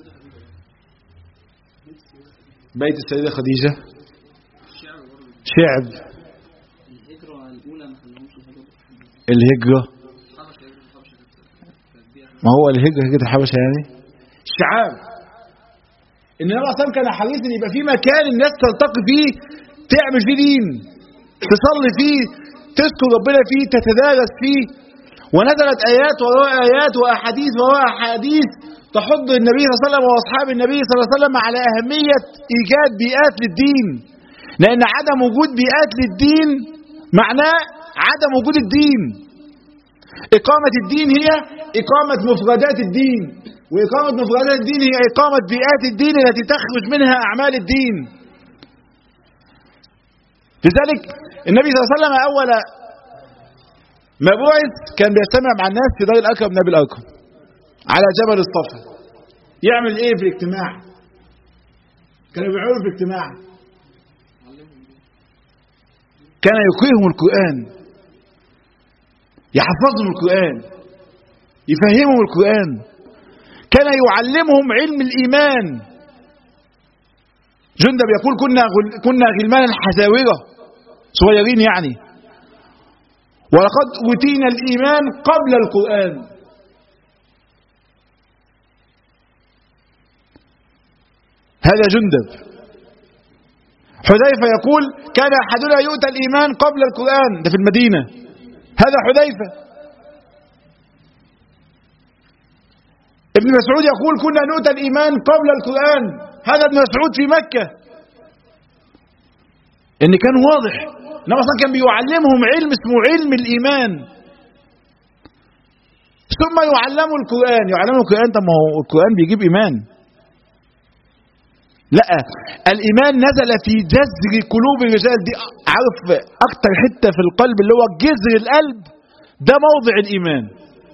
بيت السيدة خديجة الشعر برضه شعب الهجرة الأولى ما خلوهمش هجرة الهجرة الحبشة هجرة الحبشة كانت كانت دي ما هو الهجرة هجرة الحبشة يعني الشعاب ان النبي عليه الصلاة والسلام كان حريص ان يبقى في مكان الناس تلتقي فيه تعمل فيه دين تصلي فيه تذكر ربنا فيه تتدارس فيه ونزلت ايات وراء ايات واحاديث وراء احاديث تحض النبي صلى الله عليه وسلم واصحاب النبي صلى الله عليه وسلم على اهميه ايجاد بيئات للدين لان عدم وجود بيئات للدين معناه عدم وجود الدين إقامة الدين هي إقامة مفردات الدين وإقامة مفردات الدين هي إقامة بيئات الدين التي تخرج منها أعمال الدين لذلك النبي صلى الله عليه وسلم أول ما بعث كان بيجتمع مع الناس في دار الأكرم نبي الأكرم على جبل الصفا يعمل إيه في الاجتماع كانوا بيعملوا في الاجتماع كان يقرئهم القرآن يحفظهم القرآن يفهمهم القرآن كان يعلمهم علم الإيمان جندب يقول كنا غل... كنا غلمانا حزاورة صغيرين يعني ولقد أوتينا الإيمان قبل القرآن هذا جندب حذيفة يقول كان أحدنا يؤتى الإيمان قبل القرآن ده في المدينة هذا حذيفة ابن مسعود يقول كنا نؤتى الإيمان قبل القرآن هذا ابن مسعود في مكة إن كان واضح إنما أصلا كان بيعلمهم علم اسمه علم الإيمان ثم يعلموا القرآن يعلموا القرآن طب ما هو القرآن بيجيب إيمان لا الإيمان نزل في جذر قلوب الرجال دي عارف أكتر حتة في القلب اللي هو جذر القلب ده موضع الإيمان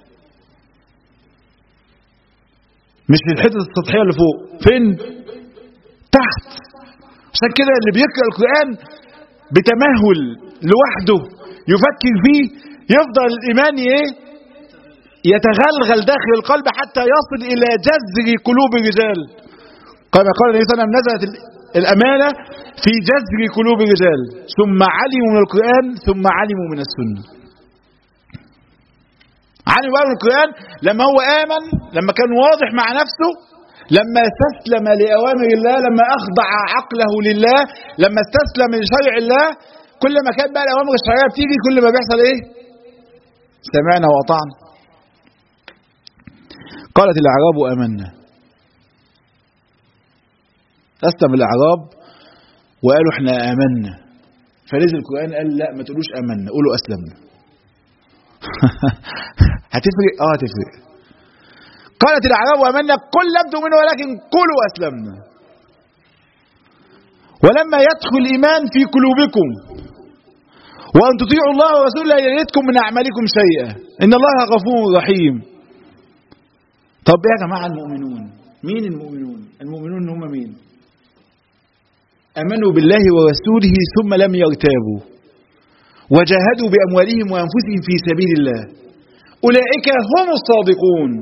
مش الحتة السطحية اللي فوق فين تحت عشان كده اللي بيقرأ القرآن بتمهل لوحده يفكر فيه يفضل الإيمان ايه يتغلغل داخل القلب حتى يصل إلى جذر قلوب الرجال كما قال النبي صلى الله عليه وسلم نزلت الأمانة في جذر قلوب الرجال ثم علموا من القرآن ثم علموا من السنة علموا بقى من القرآن لما هو آمن لما كان واضح مع نفسه لما استسلم لأوامر الله لما أخضع عقله لله لما استسلم لشرع الله كل ما كانت بقى الأوامر الشرعية بتيجي كل ما بيحصل إيه سمعنا وأطعنا قالت الأعراب آمنا أسلم الأعراب وقالوا احنا آمنا فنزل القرآن قال لا ما تقولوش آمنا قولوا أسلمنا هتفرق اه هتفرق قالت الأعراب آمنا قل لم تؤمنوا ولكن قولوا أسلمنا ولما يدخل الإيمان في قلوبكم وأن تطيعوا الله ورسوله لا يلدكم من أعمالكم شيئا إن الله غفور رحيم طب يا جماعة المؤمنون مين المؤمنون المؤمنون هم مين أمنوا بالله ورسوله ثم لم يرتابوا وجاهدوا بأموالهم وأنفسهم في سبيل الله أولئك هم الصادقون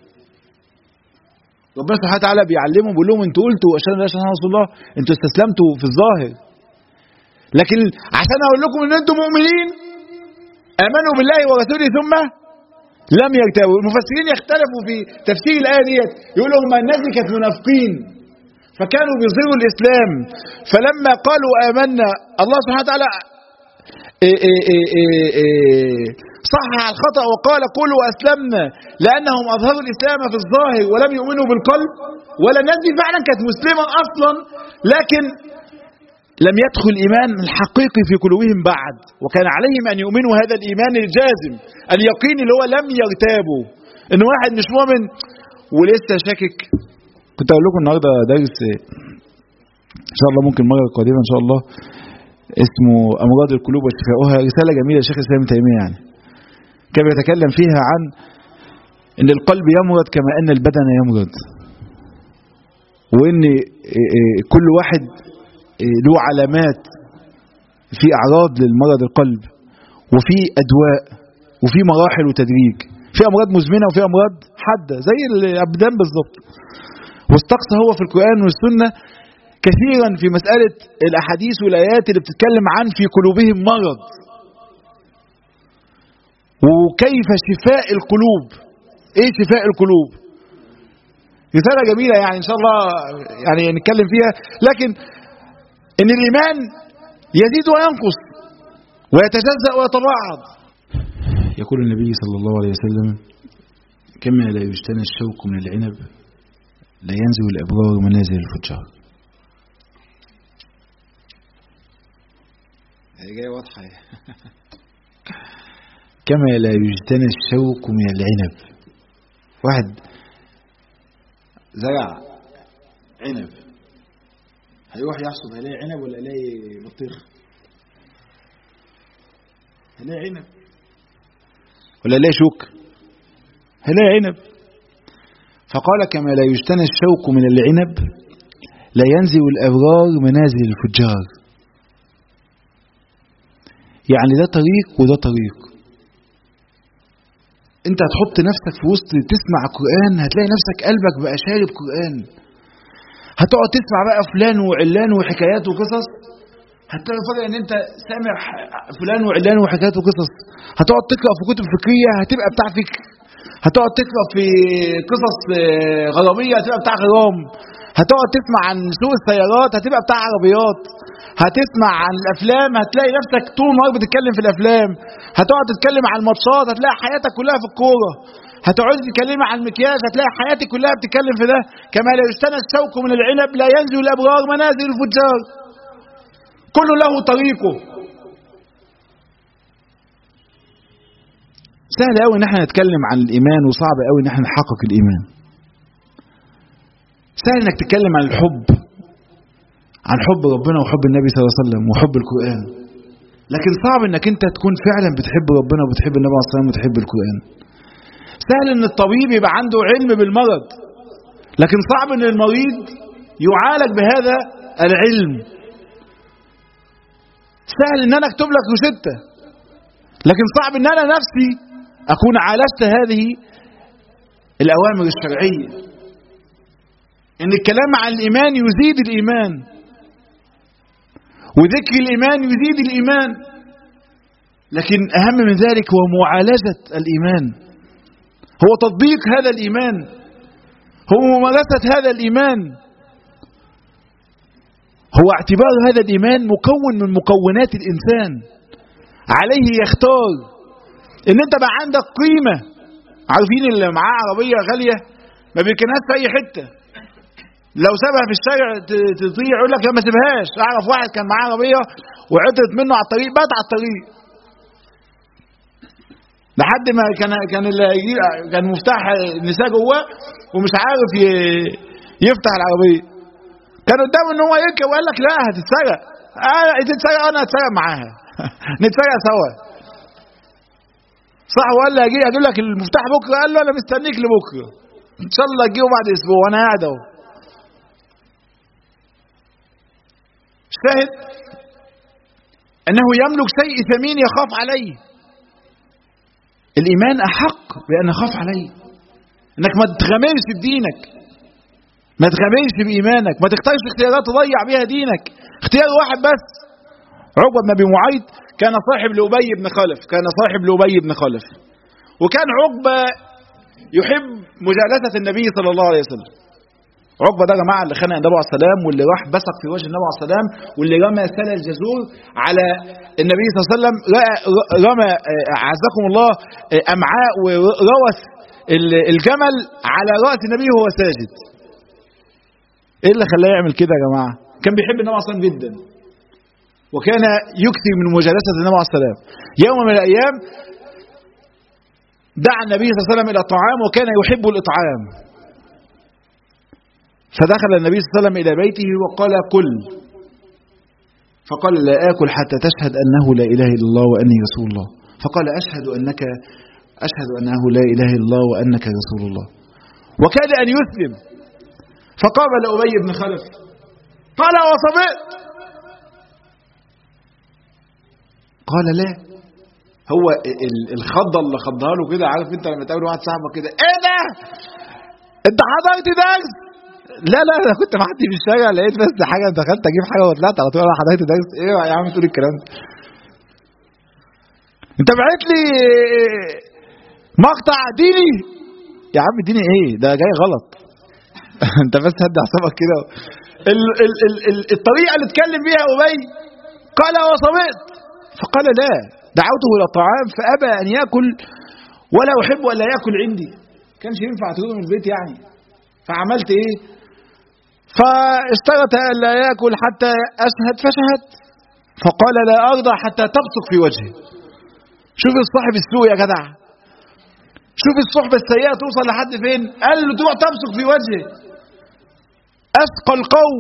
ربنا سبحانه وتعالى بيعلمهم بيقول لهم انتوا قلتوا اشهد ان لا اله الا رسول الله انتوا استسلمتوا في الظاهر لكن عشان اقول لكم ان انتم مؤمنين امنوا بالله ورسوله ثم لم يرتابوا المفسرين يختلفوا في تفسير الايه ديت يقولوا هم الناس دي كانت منافقين فكانوا بيظهروا الاسلام فلما قالوا امنا الله سبحانه وتعالى إيه إيه إيه إيه إيه صحح الخطأ وقال قولوا أسلمنا لأنهم أظهروا الإسلام في الظاهر ولم يؤمنوا بالقلب ولا الناس دي فعلا كانت مسلمة أصلا لكن لم يدخل الإيمان الحقيقي في قلوبهم بعد وكان عليهم أن يؤمنوا هذا الإيمان الجازم اليقين اللي هو لم يرتابوا إن واحد مش مؤمن ولسه شاكك كنت أقول لكم النهاردة درس إن شاء الله ممكن المرة القادمة إن شاء الله اسمه أمراض القلوب وشفاؤها رسالة جميلة لشيخ الإسلام ابن تيمية يعني كان بيتكلم فيها عن ان القلب يمرض كما ان البدن يمرض وان كل واحد آه، له علامات في اعراض للمرض القلب وفي ادواء وفي مراحل وتدريج في امراض مزمنه وفي امراض حاده زي الابدان بالظبط واستقصى هو في القران والسنه كثيرا في مساله الاحاديث والايات اللي بتتكلم عن في قلوبهم مرض وكيف شفاء القلوب ايه شفاء القلوب رساله جميله يعني ان شاء الله يعني نتكلم فيها لكن ان الايمان يزيد وينقص ويتجزا ويتباعد يقول النبي صلى الله عليه وسلم كما لا يجتنى الشوك من العنب لا ينزل الابرار منازل الفجار هي جايه واضحه كما لا يجتنى الشوك من العنب واحد زرع عنب هيروح يحصد هيلاقي عنب ولا هيلاقي بطيخ هيلاقي عنب ولا هيلاقي شوك هيلاقي عنب فقال كما لا يجتنى الشوك من العنب لا ينزل الأبرار منازل الفجار يعني ده طريق وده طريق انت هتحط نفسك في وسط تسمع قرآن هتلاقي نفسك قلبك بقى شارب قرآن هتقعد تسمع بقى فلان وعلان وحكايات وقصص هتلاقي فجأة ان انت سامع فلان وعلان وحكايات وقصص هتقعد تقرأ في كتب فكرية هتبقى بتاع فكر هتقعد تقرأ في قصص آه، غرامية هتبقى بتاع غرام هتقعد تسمع عن سوق السيارات هتبقى بتاع عربيات هتسمع عن الافلام هتلاقي نفسك طول النهار بتتكلم في الافلام هتقعد تتكلم عن الماتشات هتلاقي حياتك كلها في الكوره هتقعد تتكلم عن المكياج هتلاقي حياتك كلها بتتكلم في ده كما لا يجتنى الشوك من العنب لا ينزل الابرار منازل الفجار كل له طريقه سهل قوي ان احنا نتكلم عن الايمان وصعب قوي ان احنا نحقق الايمان سهل انك تتكلم عن الحب عن حب ربنا وحب النبي صلى الله عليه وسلم وحب القرآن لكن صعب انك انت تكون فعلا بتحب ربنا وبتحب النبي عليه الصلاة والسلام وتحب القرآن سهل ان الطبيب يبقى عنده علم بالمرض لكن صعب ان المريض يعالج بهذا العلم سهل ان انا اكتب لك روشته لكن صعب ان انا نفسي اكون عالجت هذه الاوامر الشرعيه ان الكلام عن الايمان يزيد الايمان وذكر الايمان يزيد الايمان لكن اهم من ذلك هو معالجه الايمان هو تطبيق هذا الايمان هو ممارسه هذا الايمان هو اعتبار هذا الايمان مكون من مكونات الانسان عليه يختار ان انت بقى عندك قيمه عارفين اللي معاه عربيه غاليه ما بيركنهاش في اي حته لو سابها في الشارع ت- تضيع يقول لك لا ما سيبهاش اعرف واحد كان معاه عربيه وعطلت منه على الطريق بات على الطريق لحد ما كان كان اللي هيجي- كان مفتاح النساء جواه ومش عارف ي- يفتح العربيه كان قدامه ان هو يركب وقال لك لا هتتسرق آه تتسرق انا هتسرق معاها نتسرق سوا صح ولا هيجي هجيب لك المفتاح بكره قال له انا مستنيك لبكره ان شاء الله تجيبه بعد اسبوع وانا قاعد اهو الشاهد انه يملك شيء ثمين يخاف عليه الايمان احق بان يخاف عليه انك ما تغامرش بدينك ما تغامرش بايمانك ما تختارش اختيارات تضيع بيها دينك اختيار واحد بس عقبه بن ابي معيط كان صاحب لابي بن خلف كان صاحب لابي بن خلف وكان عقبه يحب مجالسه النبي صلى الله عليه وسلم عقبه ده يا جماعه اللي خانق النبي عليه السلام واللي راح بصق في وجه النبي عليه السلام واللي رمى سل الجزور على النبي صلى الله عليه وسلم رأى- رمى آه، اعزكم الله آه، امعاء وروث ال- الجمل على راس النبي وهو ساجد ايه اللي خلاه يعمل كده يا جماعه كان بيحب النبي عليه الصلاه والسلام جدا وكان يكثر من مجالسه النبي عليه السلام يوم من الايام دعا النبي صلى الله عليه وسلم الى الطعام وكان يحب الاطعام فدخل النبي صلى الله عليه وسلم إلى بيته وقال كل فقال لا آكل حتى تشهد أنه لا إله إلا الله وأني رسول الله فقال أشهد أنك أشهد أنه لا إله إلا الله وأنك رسول الله وكاد أن يسلم فقابل أبي بن خلف قال وصبئت قال لا هو ال- الخضه اللي خضها له كده عارف انت لما تقابل واحد صاحبك كده ايه ده انت حضرت درس لا لا انا كنت معدي في الشارع لقيت بس حاجه دخلت اجيب حاجه وطلعت على طول انا حضرت درس ايه يا عم تقول الكلام ده انت بعت لي مقطع ديني يا عم ديني ايه ده جاي غلط انت بس هدي اعصابك كده ال ال ال ال الطريقه اللي اتكلم بيها ابي قال وصمت فقال لا دعوته الى الطعام فابى ان ياكل ولا احب ان لا ياكل عندي كانش ينفع تقوله من البيت يعني فعملت ايه فاشترط ان لا ياكل حتى اشهد فشهد فقال لا ارضى حتى تبصق في وجهي شوف الصاحب السوء يا جدع شوف الصحبة السيئة توصل لحد فين قال له تروح تبصق في وجهه أسقى القوم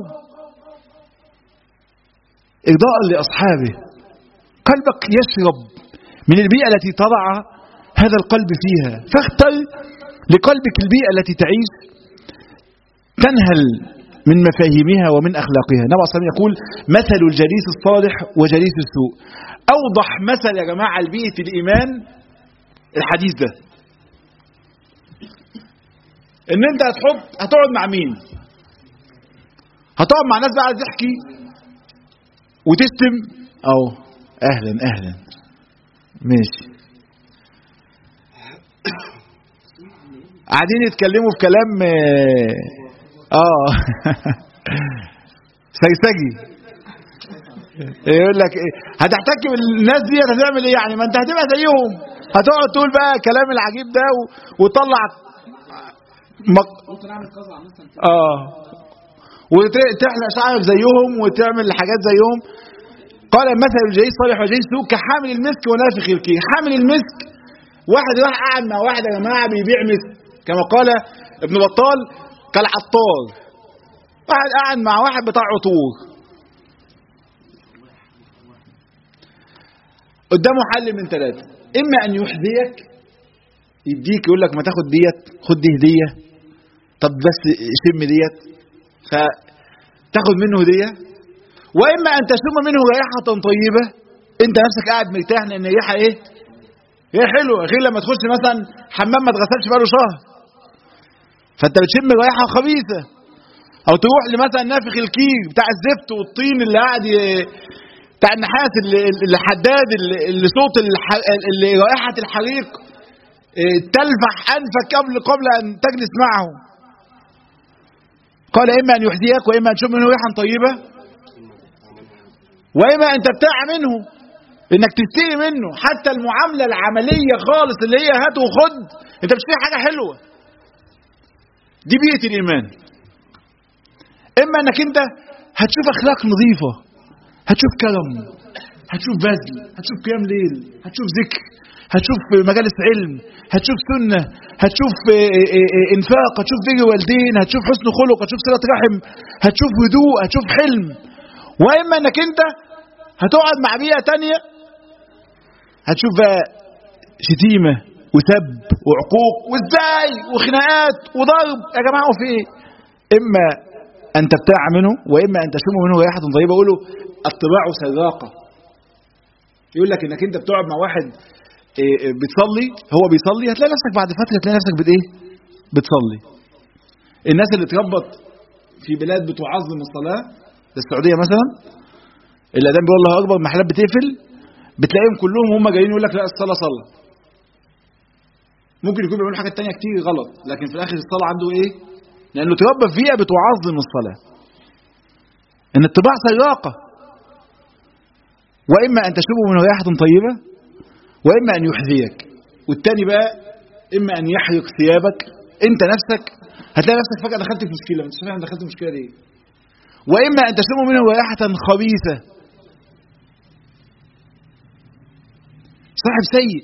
إرضاء لأصحابه قلبك يشرب من البيئة التي تضع هذا القلب فيها فاختر لقلبك البيئة التي تعيش تنهل من مفاهيمها ومن أخلاقها النبي صلى الله عليه وسلم يقول مثل الجليس الصالح وجليس السوء أوضح مثل يا جماعة البيئة الإيمان الحديث ده ان انت هتحط هتقعد مع مين هتقعد مع ناس بقى عايز تحكي وتشتم او اهلا اهلا ماشي قاعدين يتكلموا في كلام اه آه. سيسجي يقول لك ايه هتحتك بالناس دي هتعمل ايه يعني ما انت هتبقى زيهم هتقعد تقول بقى الكلام العجيب ده و- وتطلع مق... ممكن اعمل قزع مثلا اه وتحلق شعرك زيهم وتعمل حاجات زيهم قال مثل الجيش صالح وجيش سوء كحامل المسك ونافخ الكير حامل المسك واحد راح قاعد مع واحد يا جماعه بيبيع مسك كما قال ابن بطال كالعطار واحد قاعد مع واحد بتاع عطور قدامه حل من ثلاثه اما ان يحذيك يديك يقول لك ما تاخد ديت خد دي هديه طب بس شم ديت فتاخد منه هديه واما ان تشم منه رائحه طيبه انت نفسك قاعد مرتاح لان الريحه ايه هي حلوه غير لما تخش مثلا حمام ما اتغسلش بقاله شهر فانت بتشم رائحه خبيثه او تروح لمثلا نافخ الكير بتاع الزفت والطين اللي قاعد ي- بتاع النحاس اللي اللي حداد اللي اللي صوت الح... اللي رائحه الحريق إيه، تلفح انفك قبل قبل ان تجلس معه قال اما ان يحذيك واما ان تشم منه ريحا طيبه واما ان تبتاع منه انك تشتري منه حتى المعامله العمليه خالص اللي هي هات وخد انت بتشتري حاجه حلوه دي بيئه الايمان اما انك انت هتشوف اخلاق نظيفه هتشوف كرم هتشوف بذل هتشوف قيام ليل هتشوف ذكر هتشوف مجالس علم هتشوف سنة هتشوف آه، آه، آه، انفاق هتشوف بر والدين هتشوف حسن خلق هتشوف صلة رحم هتشوف هدوء هتشوف حلم واما انك انت هتقعد مع بيئة تانية هتشوف بقى شتيمة وسب وعقوق وازاي وخناقات وضرب يا جماعة وفي ايه اما ان تبتاع منه واما ان تشم منه ريحة طيبة يقولوا الطباع سراقة يقول لك انك انت بتقعد مع واحد إيه، إيه، بتصلي هو بيصلي هتلاقي نفسك بعد فتره تلاقي نفسك بت ايه بتصلي الناس اللي اتربت في بلاد بتعظم الصلاه زي السعوديه مثلا الاذان بيقول الله اكبر المحلات بتقفل بتلاقيهم كلهم هم جايين يقول لك لا الصلاه صلاه ممكن يكون بيعملوا حاجات تانية كتير غلط لكن في الاخر الصلاه عنده ايه لانه اتربى في بيئه بتعظم الصلاه ان الطباع سراقه واما ان تشربه من ريحه طيبه واما ان يحذيك والتاني بقى اما ان يحرق ثيابك انت نفسك هتلاقي نفسك فجاه دخلت في مشكله ما انتش فاهم دخلت في مشكله ليه واما ان تشم منه رائحه خبيثه صاحب سيء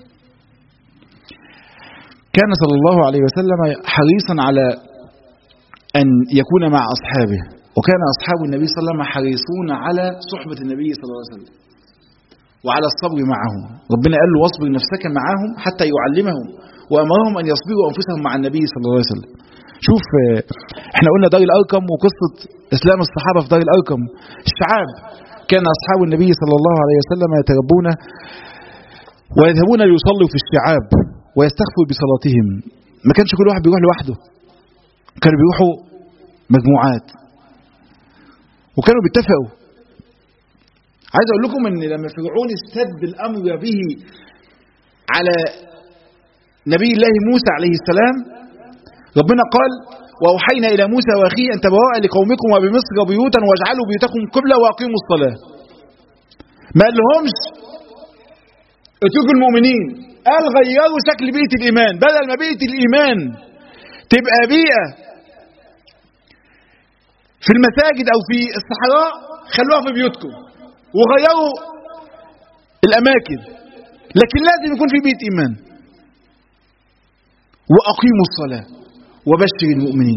كان صلى الله عليه وسلم حريصا على ان يكون مع اصحابه وكان اصحاب النبي صلى الله عليه وسلم حريصون على صحبه النبي صلى الله عليه وسلم وعلى الصبر معهم ربنا قال له واصبر نفسك معهم حتى يعلمهم وامرهم ان يصبروا انفسهم مع النبي صلى الله عليه وسلم شوف آه، احنا قلنا دار الارقم وقصه اسلام الصحابه في دار الارقم الشعاب كان أصحاب النبي صلى الله عليه وسلم يتربون ويذهبون ليصلوا في الشعاب ويستخفوا بصلاتهم ما كانش كل واحد بيروح لوحده كانوا بيروحوا مجموعات وكانوا بيتفقوا عايز اقول لكم ان لما فرعون استد الامر به على نبي الله موسى عليه السلام ربنا قال واوحينا الى موسى واخيه ان تبوأ لقومكم وبمصر بيوتا واجعلوا بيوتكم قبلة واقيموا الصلاة ما قال لهمش اتركوا المؤمنين قال غيروا شكل بيئة الايمان بدل ما بيئة الايمان تبقى بيئة في المساجد او في الصحراء خلوها في بيوتكم وغيروا الاماكن لكن لازم يكون في بيت ايمان واقيموا الصلاه وبشر المؤمنين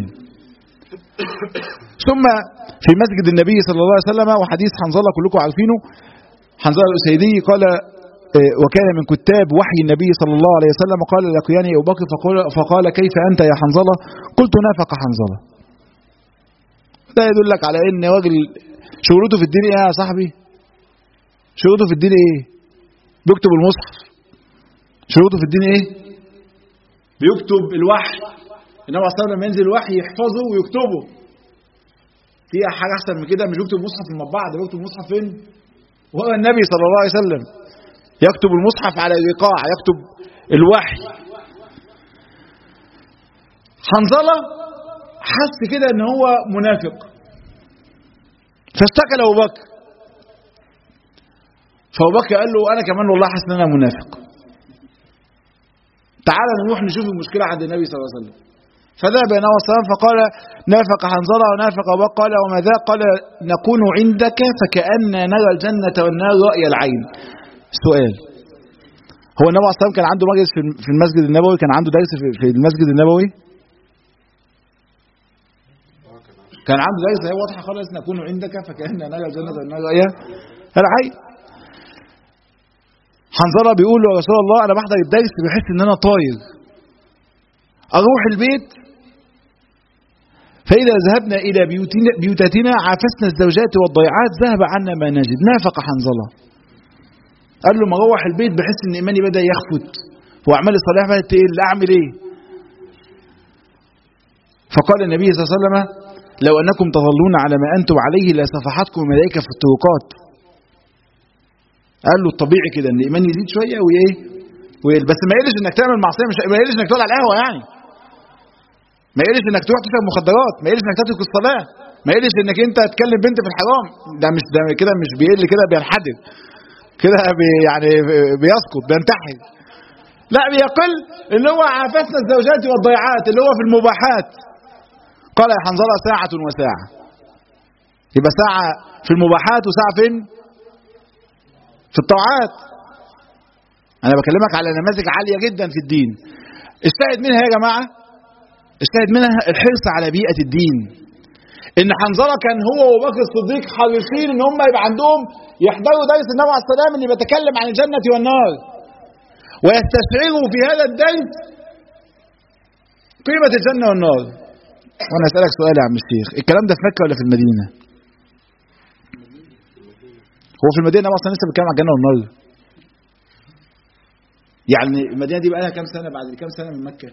ثم في مسجد النبي صلى الله عليه وسلم وحديث حنظله كلكم عارفينه حنظله الاسيدي قال آه، وكان من كتاب وحي النبي صلى الله عليه وسلم قال لقياني ابو بكر فقال, فقال كيف انت يا حنظله قلت نافق حنظله ده يدلك على ان راجل شغلته في الدين ايه يا صاحبي شغلته في الدين ايه بيكتب المصحف شغلته في الدين ايه بيكتب الوحي النبي صلى الله عليه وسلم لما ينزل الوحي يحفظه ويكتبه في حاجه احسن من كده مش بيكتب مصحف في المطبعه ده بيكتب مصحف فين وهو النبي صلى الله عليه وسلم يكتب المصحف على الرقاع يكتب الوحي حنظله حس كده ان هو منافق فاشتكى لابو بكر فابو بكر قال له انا كمان والله حاسس ان انا منافق تعال نروح نشوف المشكله عند النبي صلى الله عليه وسلم فذهب الى النبي صلى الله عليه وسلم فقال نافق حنظله ونافق ابو بكر قال وما ذا قال نكون عندك فكأن نرى الجنه والنار راي العين سؤال هو النبي صلى الله عليه وسلم كان عنده مجلس في- في المسجد النبوي كان عنده درس في- في المسجد النبوي كان عنده درس هي واضحه خالص نكون عندك فكأن نرى الجنه والنار راي العين حنظله بيقول له يا رسول الله انا بحضر الدرس بحس ان انا طاير اروح البيت فاذا ذهبنا الى بيوتنا, بيوتاتنا عافسنا الزوجات والضيعات ذهب عنا ما نجد نافق حنظله قال له ما اروح البيت بحس ان ايماني بدا يخفت واعمال الصالحه بدات تقل اعمل ايه فقال النبي صلى الله عليه وسلم لو انكم تظلون على ما انتم عليه لصفحتكم الملائكه في الطرقات قال له الطبيعي كده ان الايمان يزيد شويه وايه ويقل بس ما يقلش انك تعمل معصيه مش ما يقلش انك تقعد على القهوه يعني ما يقلش انك تروح تشرب مخدرات ما يقلش انك تترك الصلاه ما يقلش انك انت تكلم بنت في الحرام ده مش ده كده مش بيقل كده بينحدر كده بي يعني بيسقط بينتحر لا بيقل اللي هو عافسنا الزوجات والضيعات اللي هو في المباحات قال يا حنظله ساعه وساعه يبقى ساعه في المباحات وساعه فين في الطاعات انا بكلمك على نماذج عاليه جدا في الدين الشاهد منها يا جماعه الشاهد منها الحرص على بيئه الدين ان حنظله كان هو وابو بكر الصديق حريصين ان هم يبقى عندهم يحضروا درس النبي عليه السلام اللي بيتكلم عن الجنه والنار ويستشعروا في هذا الدرس قيمه الجنه والنار وانا اسالك سؤال يا عم الشيخ الكلام ده في مكه ولا في المدينه هو في المدينه اصلا لسه بيتكلم عن الجنه والنار يعني المدينه دي بقى لها كام سنه بعد كام سنه من مكه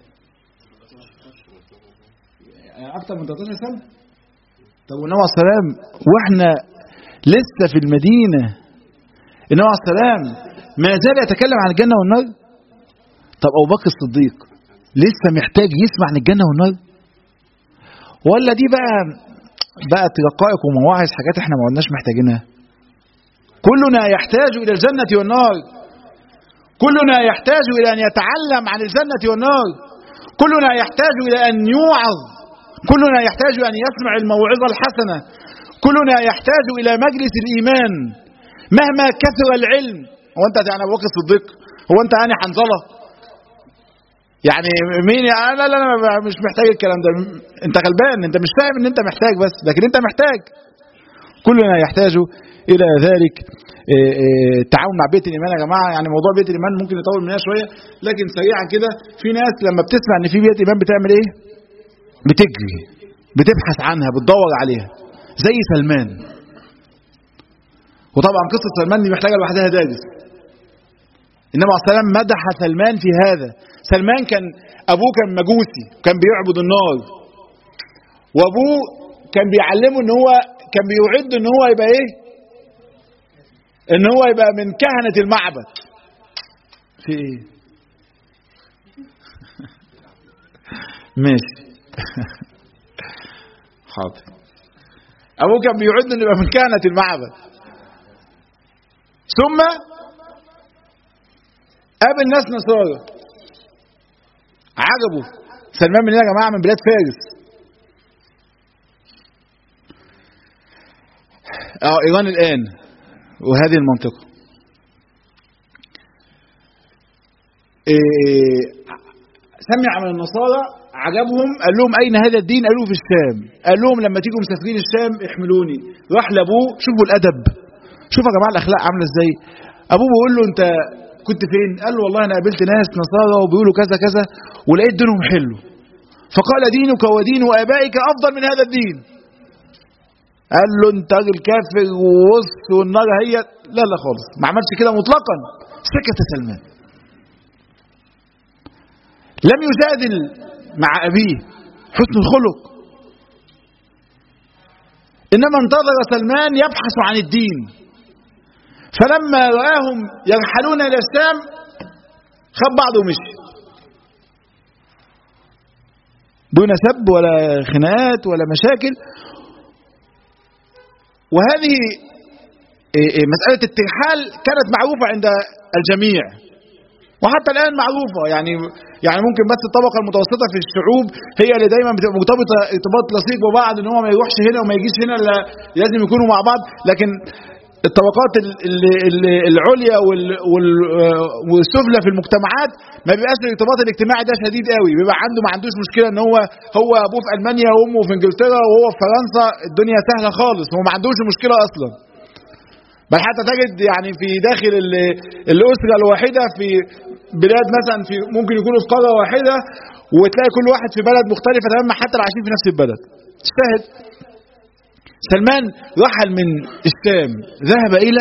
يعني اكتر من 13 سنه طب والنبي عليه السلام واحنا لسه في المدينه النبي عليه السلام ما زال يتكلم عن الجنه والنار طب ابو بكر الصديق لسه محتاج يسمع عن الجنه والنار ولا دي بقى بقت رقائق ومواعظ حاجات احنا ما قلناش محتاجينها كلنا يحتاج الى الجنه والنار كلنا يحتاج الى ان يتعلم عن الجنه والنار كلنا يحتاج الى ان يوعظ كلنا يحتاج ان يسمع الموعظه الحسنه كلنا يحتاج الى مجلس الايمان مهما كثر العلم هو انت يعني ابو بكر الصديق هو انت يعني حنظله يعني مين يعني لا لا لا مش محتاج الكلام ده انت غلبان انت مش فاهم ان انت محتاج بس لكن انت محتاج كلنا يحتاج الى ذلك التعاون مع بيت الايمان يا جماعه يعني موضوع بيت الايمان ممكن يطول مننا شويه لكن سريعا كده في ناس لما بتسمع ان في بيت ايمان بتعمل ايه؟ بتجري بتبحث عنها بتدور عليها زي سلمان وطبعا قصة سلمان دي محتاجة لوحدها دارس النبي عليه الصلاة والسلام مدح سلمان في هذا سلمان كان أبوه كان مجوسي كان بيعبد النار وأبوه كان بيعلمه إن هو كان بيعد إن هو يبقى إيه إن هو يبقى من كهنة المعبد في إيه ماشي حاضر أبوه كان بيعد إنه يبقى من كهنة المعبد ثم قابل ناس نصارى عجبوا سلمان من يا جماعه من بلاد فارس اه ايران الان وهذه المنطقه إيه سمع من النصارى عجبهم قال لهم اين هذا الدين قالوا في الشام قال لهم لما تيجوا مسافرين الشام احملوني راح لابوه شوفوا الادب شوفوا يا جماعه الاخلاق عامله ازاي ابوه بيقول له انت كنت فين قال له والله انا قابلت ناس نصارى وبيقولوا كذا كذا ولقيت دينهم حلو فقال دينك ودين ابائك افضل من هذا الدين قال له انت راجل كافر ووسط والنار هي لا لا خالص ما عملش كده مطلقا سكت سلمان لم يجادل مع ابيه حسن الخلق انما انتظر سلمان يبحث عن الدين فلما رآهم يرحلون إلى الشام خد بعضه ومشي دون سب ولا خناقات ولا مشاكل وهذه مسألة الترحال كانت معروفة عند الجميع وحتى الآن معروفة يعني يعني ممكن بس الطبقة المتوسطة في الشعوب هي اللي دايما بتبقى مرتبطة ارتباط لصيق ببعض ان هو ما يروحش هنا وما يجيش هنا لازم يكونوا مع بعض لكن الطبقات العليا والسفلى في المجتمعات ما بيبقاش الارتباط الاجتماعي ده شديد قوي بيبقى عنده ما عندوش مشكله ان هو هو ابوه في المانيا وامه في انجلترا وهو في فرنسا الدنيا سهله خالص هو ما عندوش مشكله اصلا بل حتى تجد يعني في داخل الاسره الواحده في بلاد مثلا في ممكن يكونوا في قاره واحده وتلاقي كل واحد في بلد مختلفه تماما حتى لو عايشين في نفس البلد الشاهد سلمان رحل من الشام ذهب إلى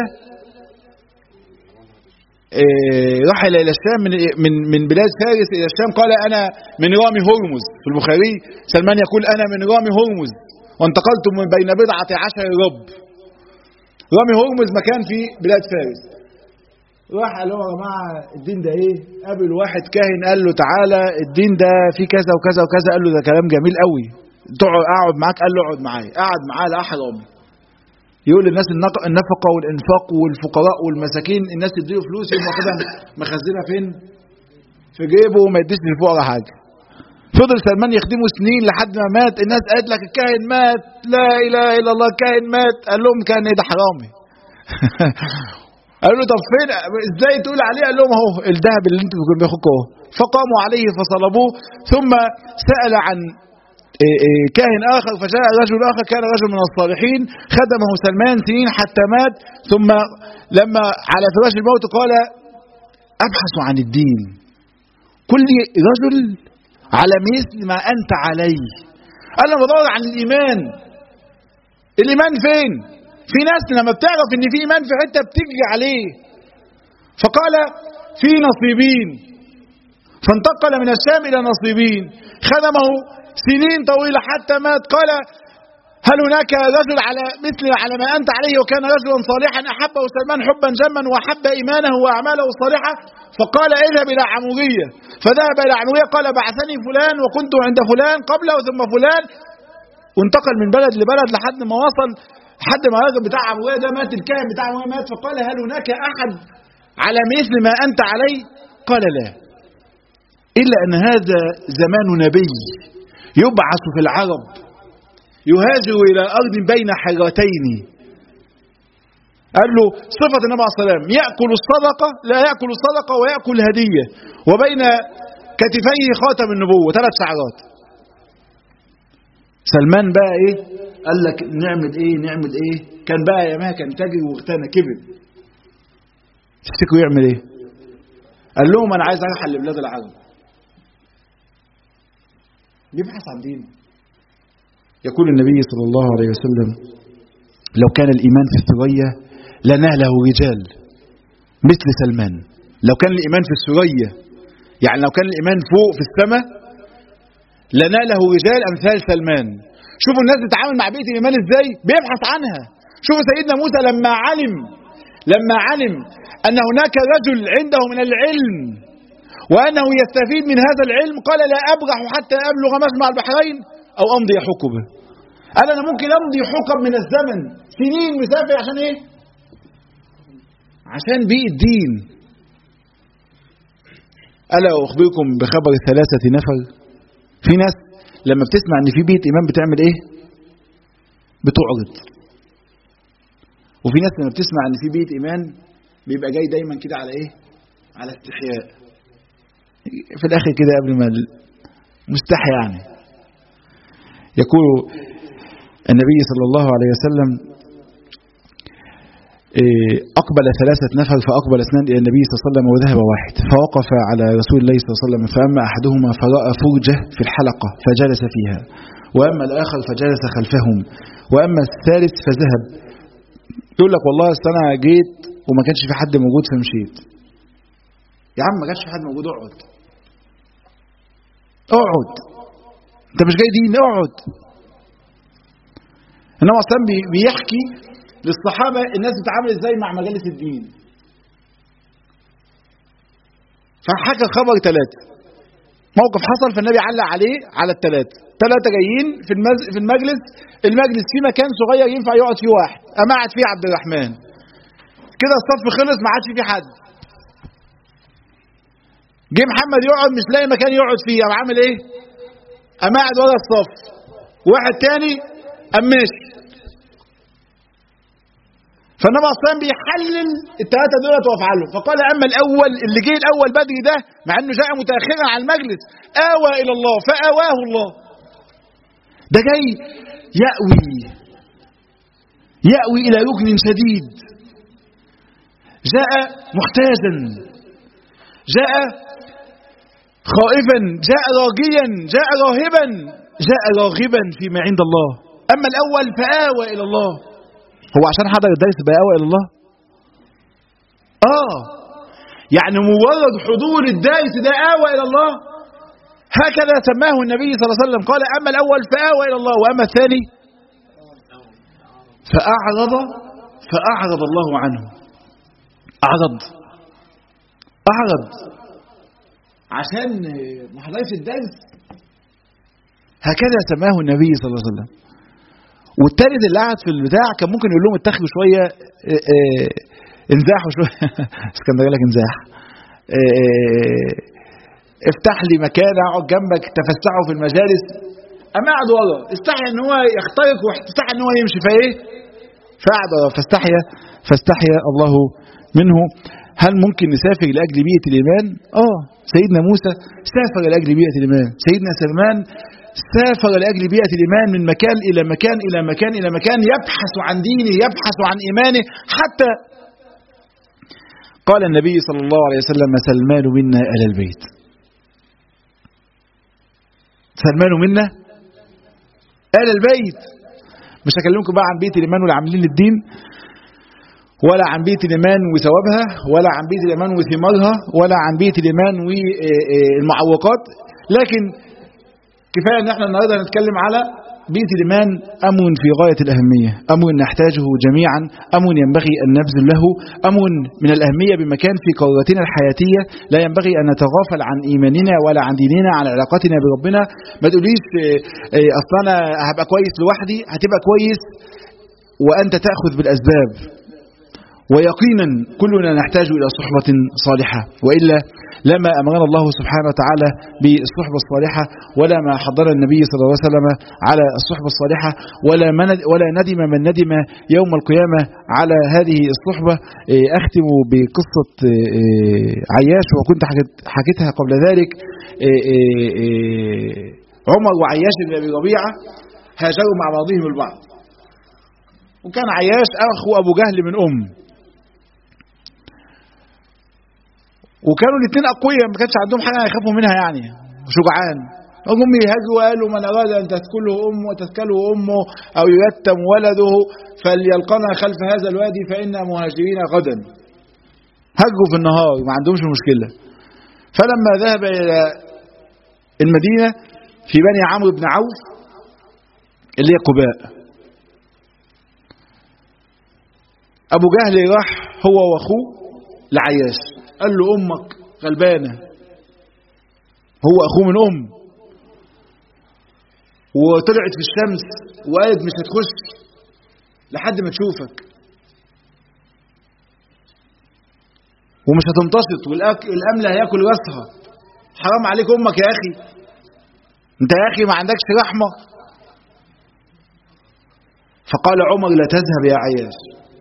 رحل إلى الشام من من من بلاد فارس إلى الشام قال أنا من رامي هرمز في البخاري سلمان يقول أنا من رامي هرمز وانتقلت من بين بضعة عشر رب رامي هرمز مكان في بلاد فارس راح قال له يا جماعة الدين ده إيه؟ قابل واحد كاهن قال له تعالى الدين ده فيه كذا وكذا وكذا قال له ده كلام جميل قوي تقعد اقعد معاك قال له اقعد معايا قعد معاه لقى حرامي يقول للناس النفقه والانفاق والفقراء والمساكين الناس تديله فلوس يقوم واخدها مخزنها فين؟ في جيبه وما يديش للفقراء حاجه فضل سلمان يخدمه سنين لحد ما مات الناس قالت لك الكاهن مات لا اله الا الله الكاهن مات قال لهم كان ايه ده حرامي قالوا له طب فين ازاي تقول عليه قال لهم اهو الذهب اللي انتوا كنتوا بياخدوه اهو فقاموا عليه فصلبوه ثم سال عن كاهن آخر فجاء رجل آخر كان رجل من الصالحين خدمه سلمان سنين حتى مات ثم لما على فراش الموت قال أبحث عن الدين كل رجل على مثل ما أنت عليه أنا بدور عن الإيمان الإيمان فين في ناس لما بتعرف ان في إيمان في حتة بتجري عليه فقال في نصيبين فانتقل من الشام إلى نصيبين خدمه سنين طويلة حتى مات قال هل هناك رجل على مثل على ما أنت عليه وكان رجلا صالحا أحبه سلمان حبا جما وأحب إيمانه وأعماله الصالحة فقال اذهب إلى عمورية فذهب إلى عمورية قال بعثني فلان وكنت عند فلان قبله ثم فلان وانتقل من بلد لبلد لحد ما وصل لحد ما الراجل بتاع عمورية ده مات الكاهن بتاع عمورية مات فقال هل هناك أحد على مثل ما أنت عليه قال لا إلا أن هذا زمان نبي يبعث في العرب يهاجر إلى أرض بين حرتين قال له صفة النبي عليه الصلاة والسلام يأكل الصدقة لا يأكل الصدقة ويأكل هدية وبين كتفيه خاتم النبوة ثلاث شعرات سلمان بقى ايه قال لك نعمل ايه نعمل ايه كان بقى يا كان تاجر واغتنى كبر تفتكروا يعمل ايه قال لهم انا عايز ارحل لبلاد العرب يبحث عن دينه يقول النبي صلى الله عليه وسلم لو كان الإيمان في الثريا لناله رجال مثل سلمان لو كان الإيمان في السرية يعني لو كان الإيمان فوق في السماء لناله رجال أمثال سلمان شوفوا الناس بتتعامل مع بيئة الإيمان إزاي بيبحث عنها شوفوا سيدنا موسى لما علم لما علم أن هناك رجل عنده من العلم وأنه يستفيد من هذا العلم قال لا أبرح حتى أبلغ مجمع البحرين أو أمضي حقبه قال أنا ممكن أمضي حقب من الزمن سنين مسافر عشان إيه عشان بيئة الدين ألا أخبركم بخبر ثلاثة نفر في ناس لما بتسمع ان في بيئة ايمان بتعمل ايه بتعرض وفي ناس لما بتسمع ان في بيئة ايمان بيبقى جاي دايما كده على ايه على استحياء في الاخر كده قبل ما مستحي يعني يقول النبي صلى الله عليه وسلم أقبل ثلاثة نفر فأقبل اثنان إلى النبي صلى الله عليه وسلم وذهب واحد فوقف على رسول الله صلى الله عليه وسلم فأما أحدهما فرأى فرجة في الحلقة فجلس فيها وأما الآخر فجلس خلفهم وأما الثالث فذهب يقول لك والله أنا جيت وما كانش في حد موجود فمشيت يا عم ما كانش في حد موجود اقعد اقعد انت مش جاي دين اقعد انما اصلا بيحكي للصحابة الناس بتتعامل ازاي مع مجالس الدين فحكى الخبر ثلاثة موقف حصل فالنبي علق عليه على الثلاثة ثلاثة جايين في المز... في المجلس المجلس فيه مكان صغير ينفع يقعد فيه واحد أما قعد فيه عبد الرحمن كده الصف خلص ما عادش فيه حد جه محمد يقعد مش لاقي مكان يقعد فيه قام عامل ايه؟ قام قاعد ورا الصف واحد تاني قام ماشي فالنبي اصلا بيحلل الثلاثه دولت وافعالهم فقال اما الاول اللي جه الاول بدري ده مع انه جاء متاخرا على المجلس اوى الى الله فاواه الله ده جاي ياوي ياوي الى ركن شديد جاء محتاجا جاء خائفا جاء راجيا جاء راهبا جاء راغبا فيما عند الله اما الاول فاوى الى الله هو عشان حضر الدرس بقى قوي الى الله اه يعني مجرد حضور الدرس ده قوي الى الله هكذا سماه النبي صلى الله عليه وسلم قال اما الاول فاوى الى الله واما الثاني فاعرض فاعرض الله عنه اعرض اعرض عشان ما حضرش الدرس هكذا سماه النبي صلى الله عليه وسلم والتالت اللي قاعد في البتاع كان ممكن يقول لهم اتخذوا شويه اه اه انزاحوا شويه اسكندريه لك انزاح اه افتح لي مكان اقعد جنبك تفسحوا في المجالس اما قاعد ورا استحي ان هو يخترق واستحي ان هو يمشي فايه فقعد ورا فاستحيا فاستحيا الله منه هل ممكن نسافر لاجل بيئه الايمان اه سيدنا موسى سافر لاجل بيئه الايمان سيدنا سلمان سافر لأجل بيئة الإيمان من مكان إلى مكان إلى مكان إلى مكان يبحث عن دينه يبحث عن إيمانه حتى قال النبي صلى الله عليه وسلم سلمان منا أهل البيت سلمان منا أهل البيت مش هكلمكم بقى عن بيئة الإيمان والعاملين للدين ولا عن بيئة الإيمان وثوابها ولا عن بيئة الإيمان وثمارها ولا عن بيئة الإيمان والمعوقات لكن كفاية ان احنا النهاردة نتكلم على بيئة الإيمان أمر في غاية الأهمية أمر نحتاجه جميعا أمر ينبغي أن نبذل له أمر من الأهمية بمكان في قراراتنا الحياتية لا ينبغي أن نتغافل عن إيماننا ولا عن ديننا عن علاقتنا بربنا ما تقوليش أصلا أنا هبقى كويس لوحدي هتبقى كويس وأنت تأخذ بالأسباب ويقينا كلنا نحتاج إلى صحبة صالحة وإلا لما أمرنا الله سبحانه وتعالى بالصحبة الصالحة ولا ما حضر النبي صلى الله عليه وسلم على الصحبة الصالحة ولا, من ولا ندم من ندم يوم القيامة على هذه الصحبة أختم بقصة عياش وكنت حكيتها قبل ذلك عمر وعياش بن أبي ربيعة هاجروا مع بعضهم البعض وكان عياش أخو أبو جهل من أم وكانوا الاثنين اقوياء ما كانش عندهم حاجه يخافوا منها يعني شجعان هم يهاجوا وقالوا من اراد ان تسكله امه وتسكله امه او يتم ولده فليلقنا خلف هذا الوادي فإنا مهاجرين غدا هجوا في النهار ما عندهمش مشكلة فلما ذهب إلى المدينة في بني عمرو بن عوف اللي هي قباء أبو جهل راح هو وأخوه لعياش قال له أمك غلبانة هو أخوه من أم وطلعت في الشمس وقالت مش هتخش لحد ما تشوفك ومش هتنتصت والأمل هياكل راسها حرام عليك أمك يا أخي أنت يا أخي ما عندكش رحمة فقال عمر لا تذهب يا عياش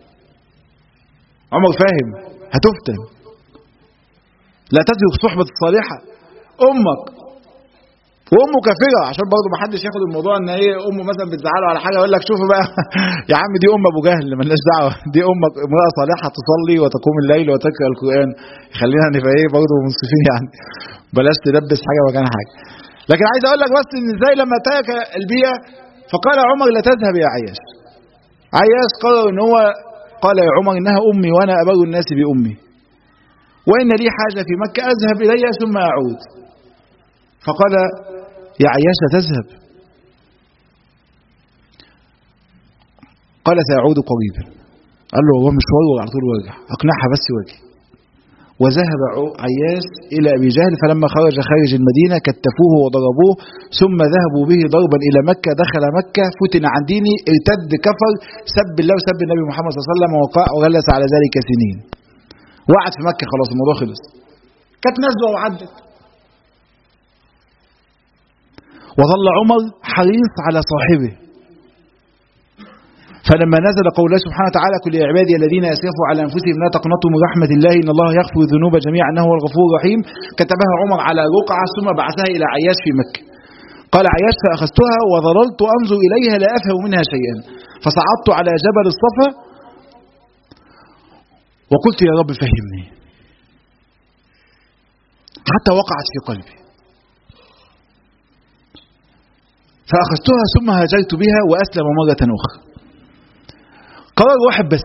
عمر فاهم هتفتن لا تذهب صحبة الصالحة أمك وامه كافره عشان برضه ما حدش ياخد الموضوع ان ايه امه مثلا بتزعله على حاجه يقول لك شوفوا بقى يا عم دي ام ابو جهل مالناش دعوه دي امك امراه صالحه تصلي وتقوم الليل وتقرا القران خلينا نبقى ايه برضه منصفين يعني بلاش تلبس حاجه مكان حاجه لكن عايز اقول لك بس ان ازاي لما ترك البيئه فقال عمر لا تذهب يا عياش عياش قرر ان هو قال يا عمر انها امي وانا ابر الناس بامي وان لي حاجه في مكه اذهب اليها ثم اعود فقال يا عياش لا تذهب قال سيعود قريبا قال له هو مشوار وعلى طول وارجع اقنعها بس واجي وذهب عياس إلى أبي جهل فلما خرج خارج المدينة كتفوه وضربوه ثم ذهبوا به ضربا إلى مكة دخل مكة فتن عن ديني ارتد كفر سب الله وسب النبي محمد صلى الله عليه وسلم وغلس على ذلك سنين وقعد في مكة خلاص الموضوع خلص كانت نزوة وعدت وظل عمر حريص على صاحبه فلما نزل قوله سبحانه وتعالى كل يا عبادي الذين اسرفوا على انفسهم لا تقنطوا من رحمه الله ان الله يغفر الذنوب جميعا انه هو الغفور الرحيم كتبها عمر على رقعه ثم بعثها الى عياش في مكه قال عياش فاخذتها وظللت انظر اليها لا افهم منها شيئا فصعدت على جبل الصفا وقلت يا رب فهمني حتى وقعت في قلبي فأخذتها ثم هاجرت بها وأسلم مرة أخرى قرار واحد بس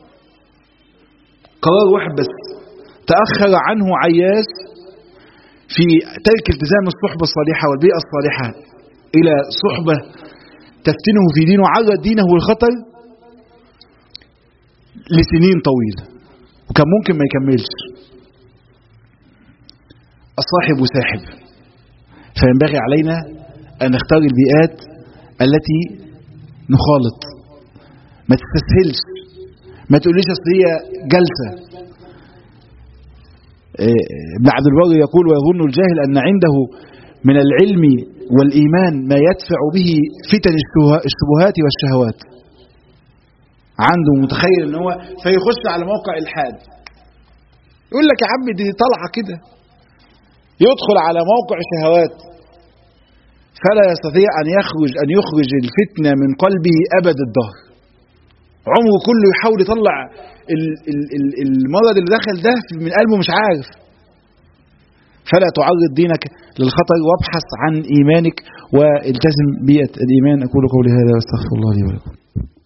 قرار واحد بس تأخر عنه عياس في ترك التزام الصحبة الصالحة والبيئة الصالحة إلى صحبة تفتنه في دينه وعرض دينه الخطر لسنين طويلة وكان ممكن ما يكملش الصاحب ساحب فينبغي علينا أن نختار البيئات التي نخالط ما تستسهلش ما تقوليش اصل هي جلسه ابن عبد البر يقول ويظن الجاهل ان عنده من العلم والايمان ما يدفع به فتن الشبهات والشهوات عنده متخيل ان هو فيخش على موقع الحاد يقول لك يا عم دي طالعه كده يدخل على موقع شهوات فلا يستطيع ان يخرج ان يخرج الفتنه من قلبه ابد الدهر عمره كله يحاول يطلع المرض اللي دخل ده من قلبه مش عارف فلا تعرض دينك للخطر وابحث عن ايمانك والتزم بيئه الايمان اقول قولي هذا واستغفر الله لي ولكم